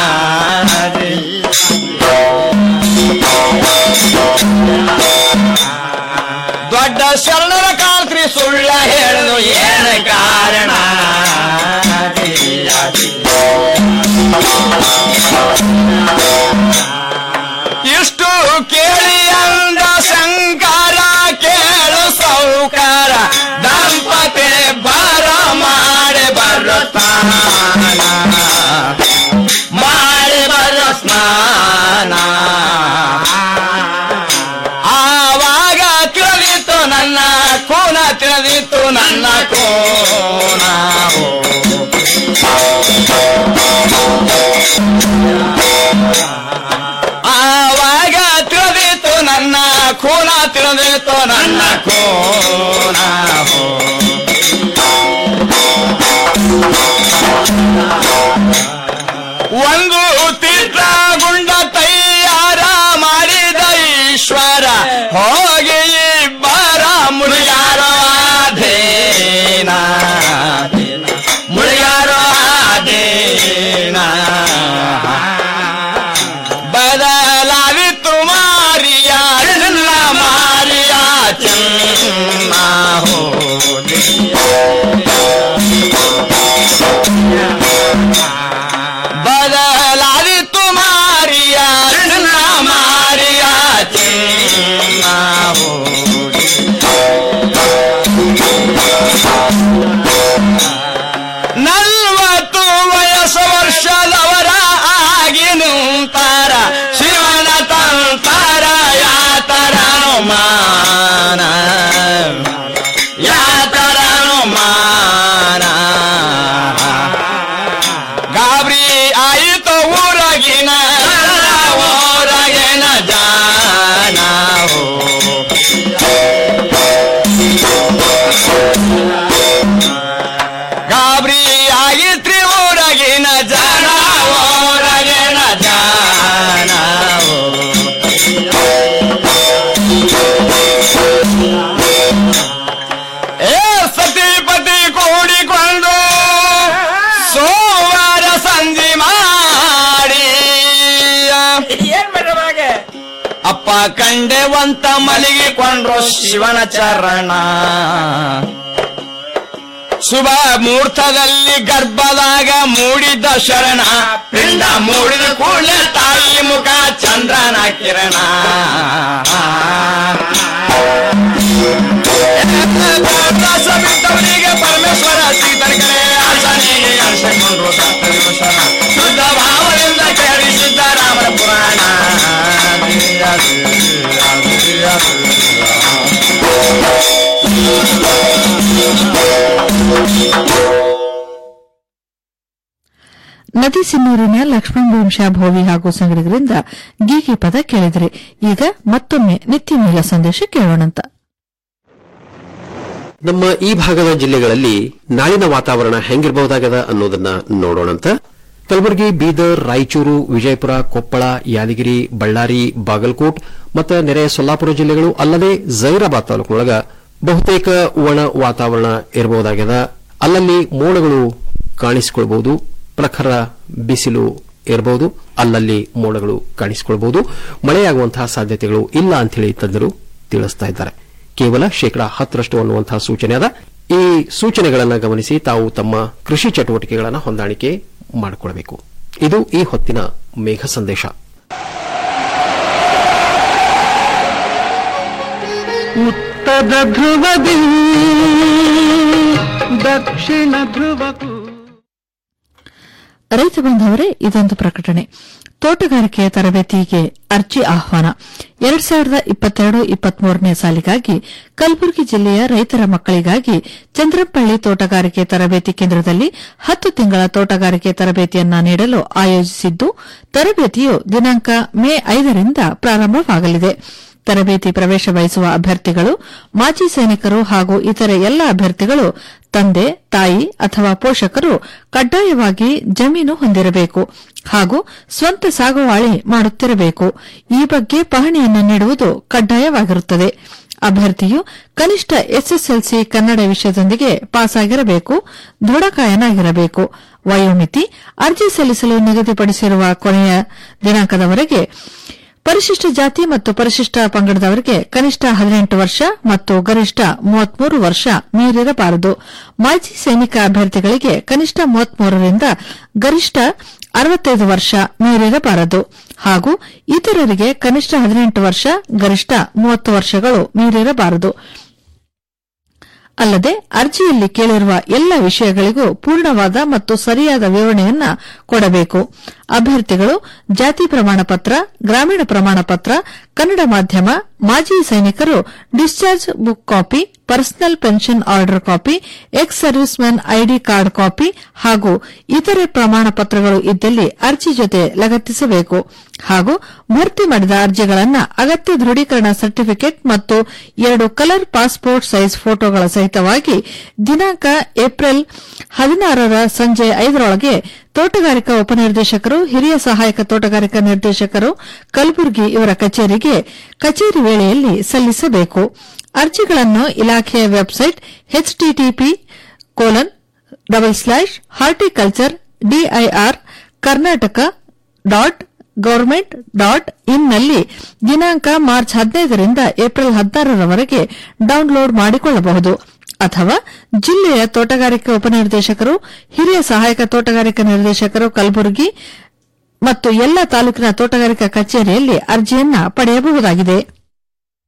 ದೊಡ್ಡ ಶರಣರ ಕಾಂತ್ರಿ ಸುಳ್ಳ ಹೇಳಿದು ಏನ ಕಾರಣ ಇಷ್ಟು ಕೇಳಿ ಅಂದ ಶಂಕರ ಕೇಳು ಸೌಕಾರ ದಂಪತಿ ಬರ ಮಾಡಿ ಬರುತ್ತಾನ ಮಾಡಿ ಬರೋ ಸ್ನಾನ ಆವಾಗ ತಿಳಿದಿತ್ತು ನನ್ನ ಕೋನ ತಿಳಿದಿತ್ತು ನನ್ನ ಕೋನ ಆವಾಗ ತಿಳಿದಿತ್ತು ನನ್ನ ಕೋನ ತಿಳಿದಿತ್ತು ನನ್ನ ಕೋನ ಒಂದು ತೀರ್ಥ ಗುಂಡ ತಯ್ಯಾರ ಮಾಡಿದ ರೂಪ ಕಂಡೆವಂತ ಮಲಗಿಕೊಂಡ್ರು ಶಿವನ ಚರಣ ಶುಭ ಮುಹೂರ್ತದಲ್ಲಿ ಗರ್ಭದಾಗ ಮೂಡಿದ ಶರಣ ಪಿಂಡ ಮೂಡಿದ ಕೂಡಲೇ ತಾಯಿ ಮುಖ ಚಂದ್ರನ ಕಿರಣ ಬಿದ್ದವರಿಗೆ ಪರಮೇಶ್ವರ ಸೀತನ ಕಡೆ ಆಸನಿಗೆ ಅರ್ಶಕೊಂಡ್ರು ಸಪ್ತವಿಭೂಷಣ. ಶುದ್ಧ ಭಾವದಿಂದ ಕೇಳಿಸಿದ್ದ ರಾಮನ ಪುರಾಣ ನದಿ ಸಿನ್ನೂರಿನ ಲಕ್ಷ್ಮಣ ವಂಶ ಭೋವಿ ಹಾಗೂ ಸಂಗಡಿಗರಿಂದ ಗೀಗಿ ಪದ ಕೇಳಿದ್ರಿ ಈಗ ಮತ್ತೊಮ್ಮೆ ನಿತ್ಯ ಮೇಲ ಸಂದೇಶ ಕೇಳೋಣಂತ ನಮ್ಮ ಈ ಭಾಗದ ಜಿಲ್ಲೆಗಳಲ್ಲಿ ನಾಳಿನ ವಾತಾವರಣ ಹೆಂಗಿರಬಹುದಾಗದ ಅನ್ನೋದನ್ನ ನೋಡೋಣಂತ ಕಲಬುರಗಿ ಬೀದರ್ ರಾಯಚೂರು ವಿಜಯಪುರ ಕೊಪ್ಪಳ ಯಾದಗಿರಿ ಬಳ್ಳಾರಿ ಬಾಗಲಕೋಟ್ ಮತ್ತು ನೆರೆ ಸೊಲ್ಲಾಪುರ ಜಿಲ್ಲೆಗಳು ಅಲ್ಲದೆ ಜೈರಾಬಾದ್ ತಾಲೂಕಿನೊಳಗ ಬಹುತೇಕ ಒಣ ವಾತಾವರಣ ಇರಬಹುದಾಗ್ಯದ ಅಲ್ಲಲ್ಲಿ ಮೋಡಗಳು ಕಾಣಿಸಿಕೊಳ್ಬಹುದು ಪ್ರಖರ ಬಿಸಿಲು ಇರಬಹುದು ಅಲ್ಲಲ್ಲಿ ಮೋಡಗಳು ಕಾಣಿಸಿಕೊಳ್ಬಹುದು ಮಳೆಯಾಗುವಂತಹ ಸಾಧ್ಯತೆಗಳು ಇಲ್ಲ ಅಂತೇಳಿ ತಜ್ಞರು ತಿಳಿಸ್ತಾ ಇದ್ದಾರೆ ಕೇವಲ ಶೇಕಡಾ ಹತ್ತರಷ್ಟು ಅನ್ನುವಂತಹ ಸೂಚನೆ ಅದ ಈ ಸೂಚನೆಗಳನ್ನು ಗಮನಿಸಿ ತಾವು ತಮ್ಮ ಕೃಷಿ ಚಟುವಟಿಕೆಗಳನ್ನು ಹೊಂದಾಣಿಕೆ ಮಾಡಿಕೊಳ್ಳಬೇಕು ಇದು ಈ ಹೊತ್ತಿನ ಮೇಘ ಸಂದೇಶ ಉತ್ತರ ಧ್ರುವದಿ ದಕ್ಷಿಣ ಧ್ರುವಕ್ಕೂ ರೈತ ಬಾಂಧವರೇ ಇದೊಂದು ಪ್ರಕಟಣೆ ತೋಟಗಾರಿಕೆಯ ತರಬೇತಿಗೆ ಅರ್ಜಿ ಆಹ್ವಾನ ಎರಡ್ ಸಾವಿರದ ಇಪ್ಪತ್ತೆರಡು ಇಪ್ಪತ್ಮೂರನೇ ಸಾಲಿಗಾಗಿ ಕಲಬುರಗಿ ಜಿಲ್ಲೆಯ ರೈತರ ಮಕ್ಕಳಿಗಾಗಿ ಚಂದ್ರಪಳ್ಳಿ ತೋಟಗಾರಿಕೆ ತರಬೇತಿ ಕೇಂದ್ರದಲ್ಲಿ ಹತ್ತು ತಿಂಗಳ ತೋಟಗಾರಿಕೆ ತರಬೇತಿಯನ್ನ ನೀಡಲು ಆಯೋಜಿಸಿದ್ದು ತರಬೇತಿಯು ದಿನಾಂಕ ಮೇ ಐದರಿಂದ ಪ್ರಾರಂಭವಾಗಲಿದೆ ತರಬೇತಿ ಪ್ರವೇಶ ಬಯಸುವ ಅಭ್ಯರ್ಥಿಗಳು ಮಾಜಿ ಸೈನಿಕರು ಹಾಗೂ ಇತರೆ ಎಲ್ಲ ಅಭ್ಯರ್ಥಿಗಳು ತಂದೆ ತಾಯಿ ಅಥವಾ ಪೋಷಕರು ಕಡ್ಡಾಯವಾಗಿ ಜಮೀನು ಹೊಂದಿರಬೇಕು ಹಾಗೂ ಸ್ವಂತ ಸಾಗುವಾಳಿ ಮಾಡುತ್ತಿರಬೇಕು ಈ ಬಗ್ಗೆ ಪಹಣಿಯನ್ನು ನೀಡುವುದು ಕಡ್ಡಾಯವಾಗಿರುತ್ತದೆ ಅಭ್ಯರ್ಥಿಯು ಕನಿಷ್ಠ ಎಸ್ಎಸ್ಎಲ್ಸಿ ಕನ್ನಡ ವಿಷಯದೊಂದಿಗೆ ಪಾಸಾಗಿರಬೇಕು ದೃಢಕಾಯನಾಗಿರಬೇಕು ವಯೋಮಿತಿ ಅರ್ಜಿ ಸಲ್ಲಿಸಲು ನಿಗದಿಪಡಿಸಿರುವ ಕೊನೆಯ ದಿನಾಂಕದವರೆಗೆ ಪರಿಶಿಷ್ಟ ಜಾತಿ ಮತ್ತು ಪರಿಶಿಷ್ಟ ಪಂಗಡದವರಿಗೆ ಕನಿಷ್ಠ ಹದಿನೆಂಟು ವರ್ಷ ಮತ್ತು ಗರಿಷ್ಠ ಮೂವತ್ಮೂರು ವರ್ಷ ಮೀರಿರಬಾರದು ಮಾಜಿ ಸೈನಿಕ ಅಭ್ಯರ್ಥಿಗಳಿಗೆ ಕನಿಷ್ಠ ಮೂವತ್ಮೂರರಿಂದ ಗರಿಷ್ಠ ಅರವತ್ತೈದು ವರ್ಷ ಮೀರಿರಬಾರದು ಹಾಗೂ ಇತರರಿಗೆ ಕನಿಷ್ಠ ಹದಿನೆಂಟು ವರ್ಷ ಗರಿಷ್ಠ ಮೂವತ್ತು ವರ್ಷಗಳು ಮೀರಿರಬಾರದು ಅಲ್ಲದೆ ಅರ್ಜಿಯಲ್ಲಿ ಕೇಳಿರುವ ಎಲ್ಲ ವಿಷಯಗಳಿಗೂ ಪೂರ್ಣವಾದ ಮತ್ತು ಸರಿಯಾದ ವಿವರಣೆಯನ್ನ ಕೊಡಬೇಕು ಅಭ್ಯರ್ಥಿಗಳು ಜಾತಿ ಪ್ರಮಾಣ ಪತ್ರ ಗ್ರಾಮೀಣ ಪ್ರಮಾಣ ಪತ್ರ ಕನ್ನಡ ಮಾಧ್ಯಮ ಮಾಜಿ ಸೈನಿಕರು discharge book copy personal pension order copy ex service men ID card copy ಹಾಗೂ ಇತರೆ ಪ್ರಮಾಣ ಪತ್ರಗಳು ಇದ್ದಲ್ಲಿ ಅರ್ಜಿ ಜೊತೆ ಲಗತ್ತಿಸಬೇಕು ಹಾಗೂ ಭರ್ತಿ ಮಾಡಿದ ಅರ್ಜಿಗಳನ್ನು ಅಗತ್ಯ ದೃಢೀಕರಣ ಸರ್ಟಿಫಿಕೇಟ್ ಮತ್ತು ಎರಡು ಕಲರ್ ಪಾಸ್ಪೋರ್ಟ್ ಸೈಜ್ ಫೋಟೋಗಳ ಸಹಿತವಾಗಿ ದಿನಾಂಕ ಏಪ್ರಿಲ್ ಹದಿನಾರರ ಸಂಜೆ ಐದರೊಳಗೆ ತೋಟಗಾರಿಕಾ ಉಪನಿರ್ದೇಶಕರು ಹಿರಿಯ ಸಹಾಯಕ ತೋಟಗಾರಿಕಾ ನಿರ್ದೇಶಕರು ಕಲಬುರಗಿ ಇವರ ಕಚೇರಿಗೆ ಕಚೇರಿ ವೇಳೆಯಲ್ಲಿ ಸಲ್ಲಿಸಬೇಕು ಅರ್ಜಿಗಳನ್ನು ಇಲಾಖೆಯ website HTTP colon double slash horticulture DIR Karnataka dot government dot ಇನ್ನಲ್ಲಿ ದಿನಾಂಕ ಮಾರ್ಚ್ ಹದಿನೈದರಿಂದ ಏಪ್ರಿಲ್ ಹದಿನಾರರವರೆಗೆ ಡೌನ್ಲೋಡ್ ಮಾಡಿಕೊಳ್ಳಬಹುದು ಅಥವಾ ಜಿಲ್ಲೆಯ ತೋಟಗಾರಿಕೆ ಉಪನಿರ್ದೇಶಕರು ಹಿರಿಯ ಸಹಾಯಕ ತೋಟಗಾರಿಕಾ ನಿರ್ದೇಶಕರು ಕಲಬುರಗಿ ಮತ್ತು ಎಲ್ಲ ತಾಲೂಕಿನ ತೋಟಗಾರಿಕಾ ಕಚೇರಿಯಲ್ಲಿ ಅರ್ಜಿಯನ್ನ ಪಡೆಯಬಹುದಾಗಿದೆ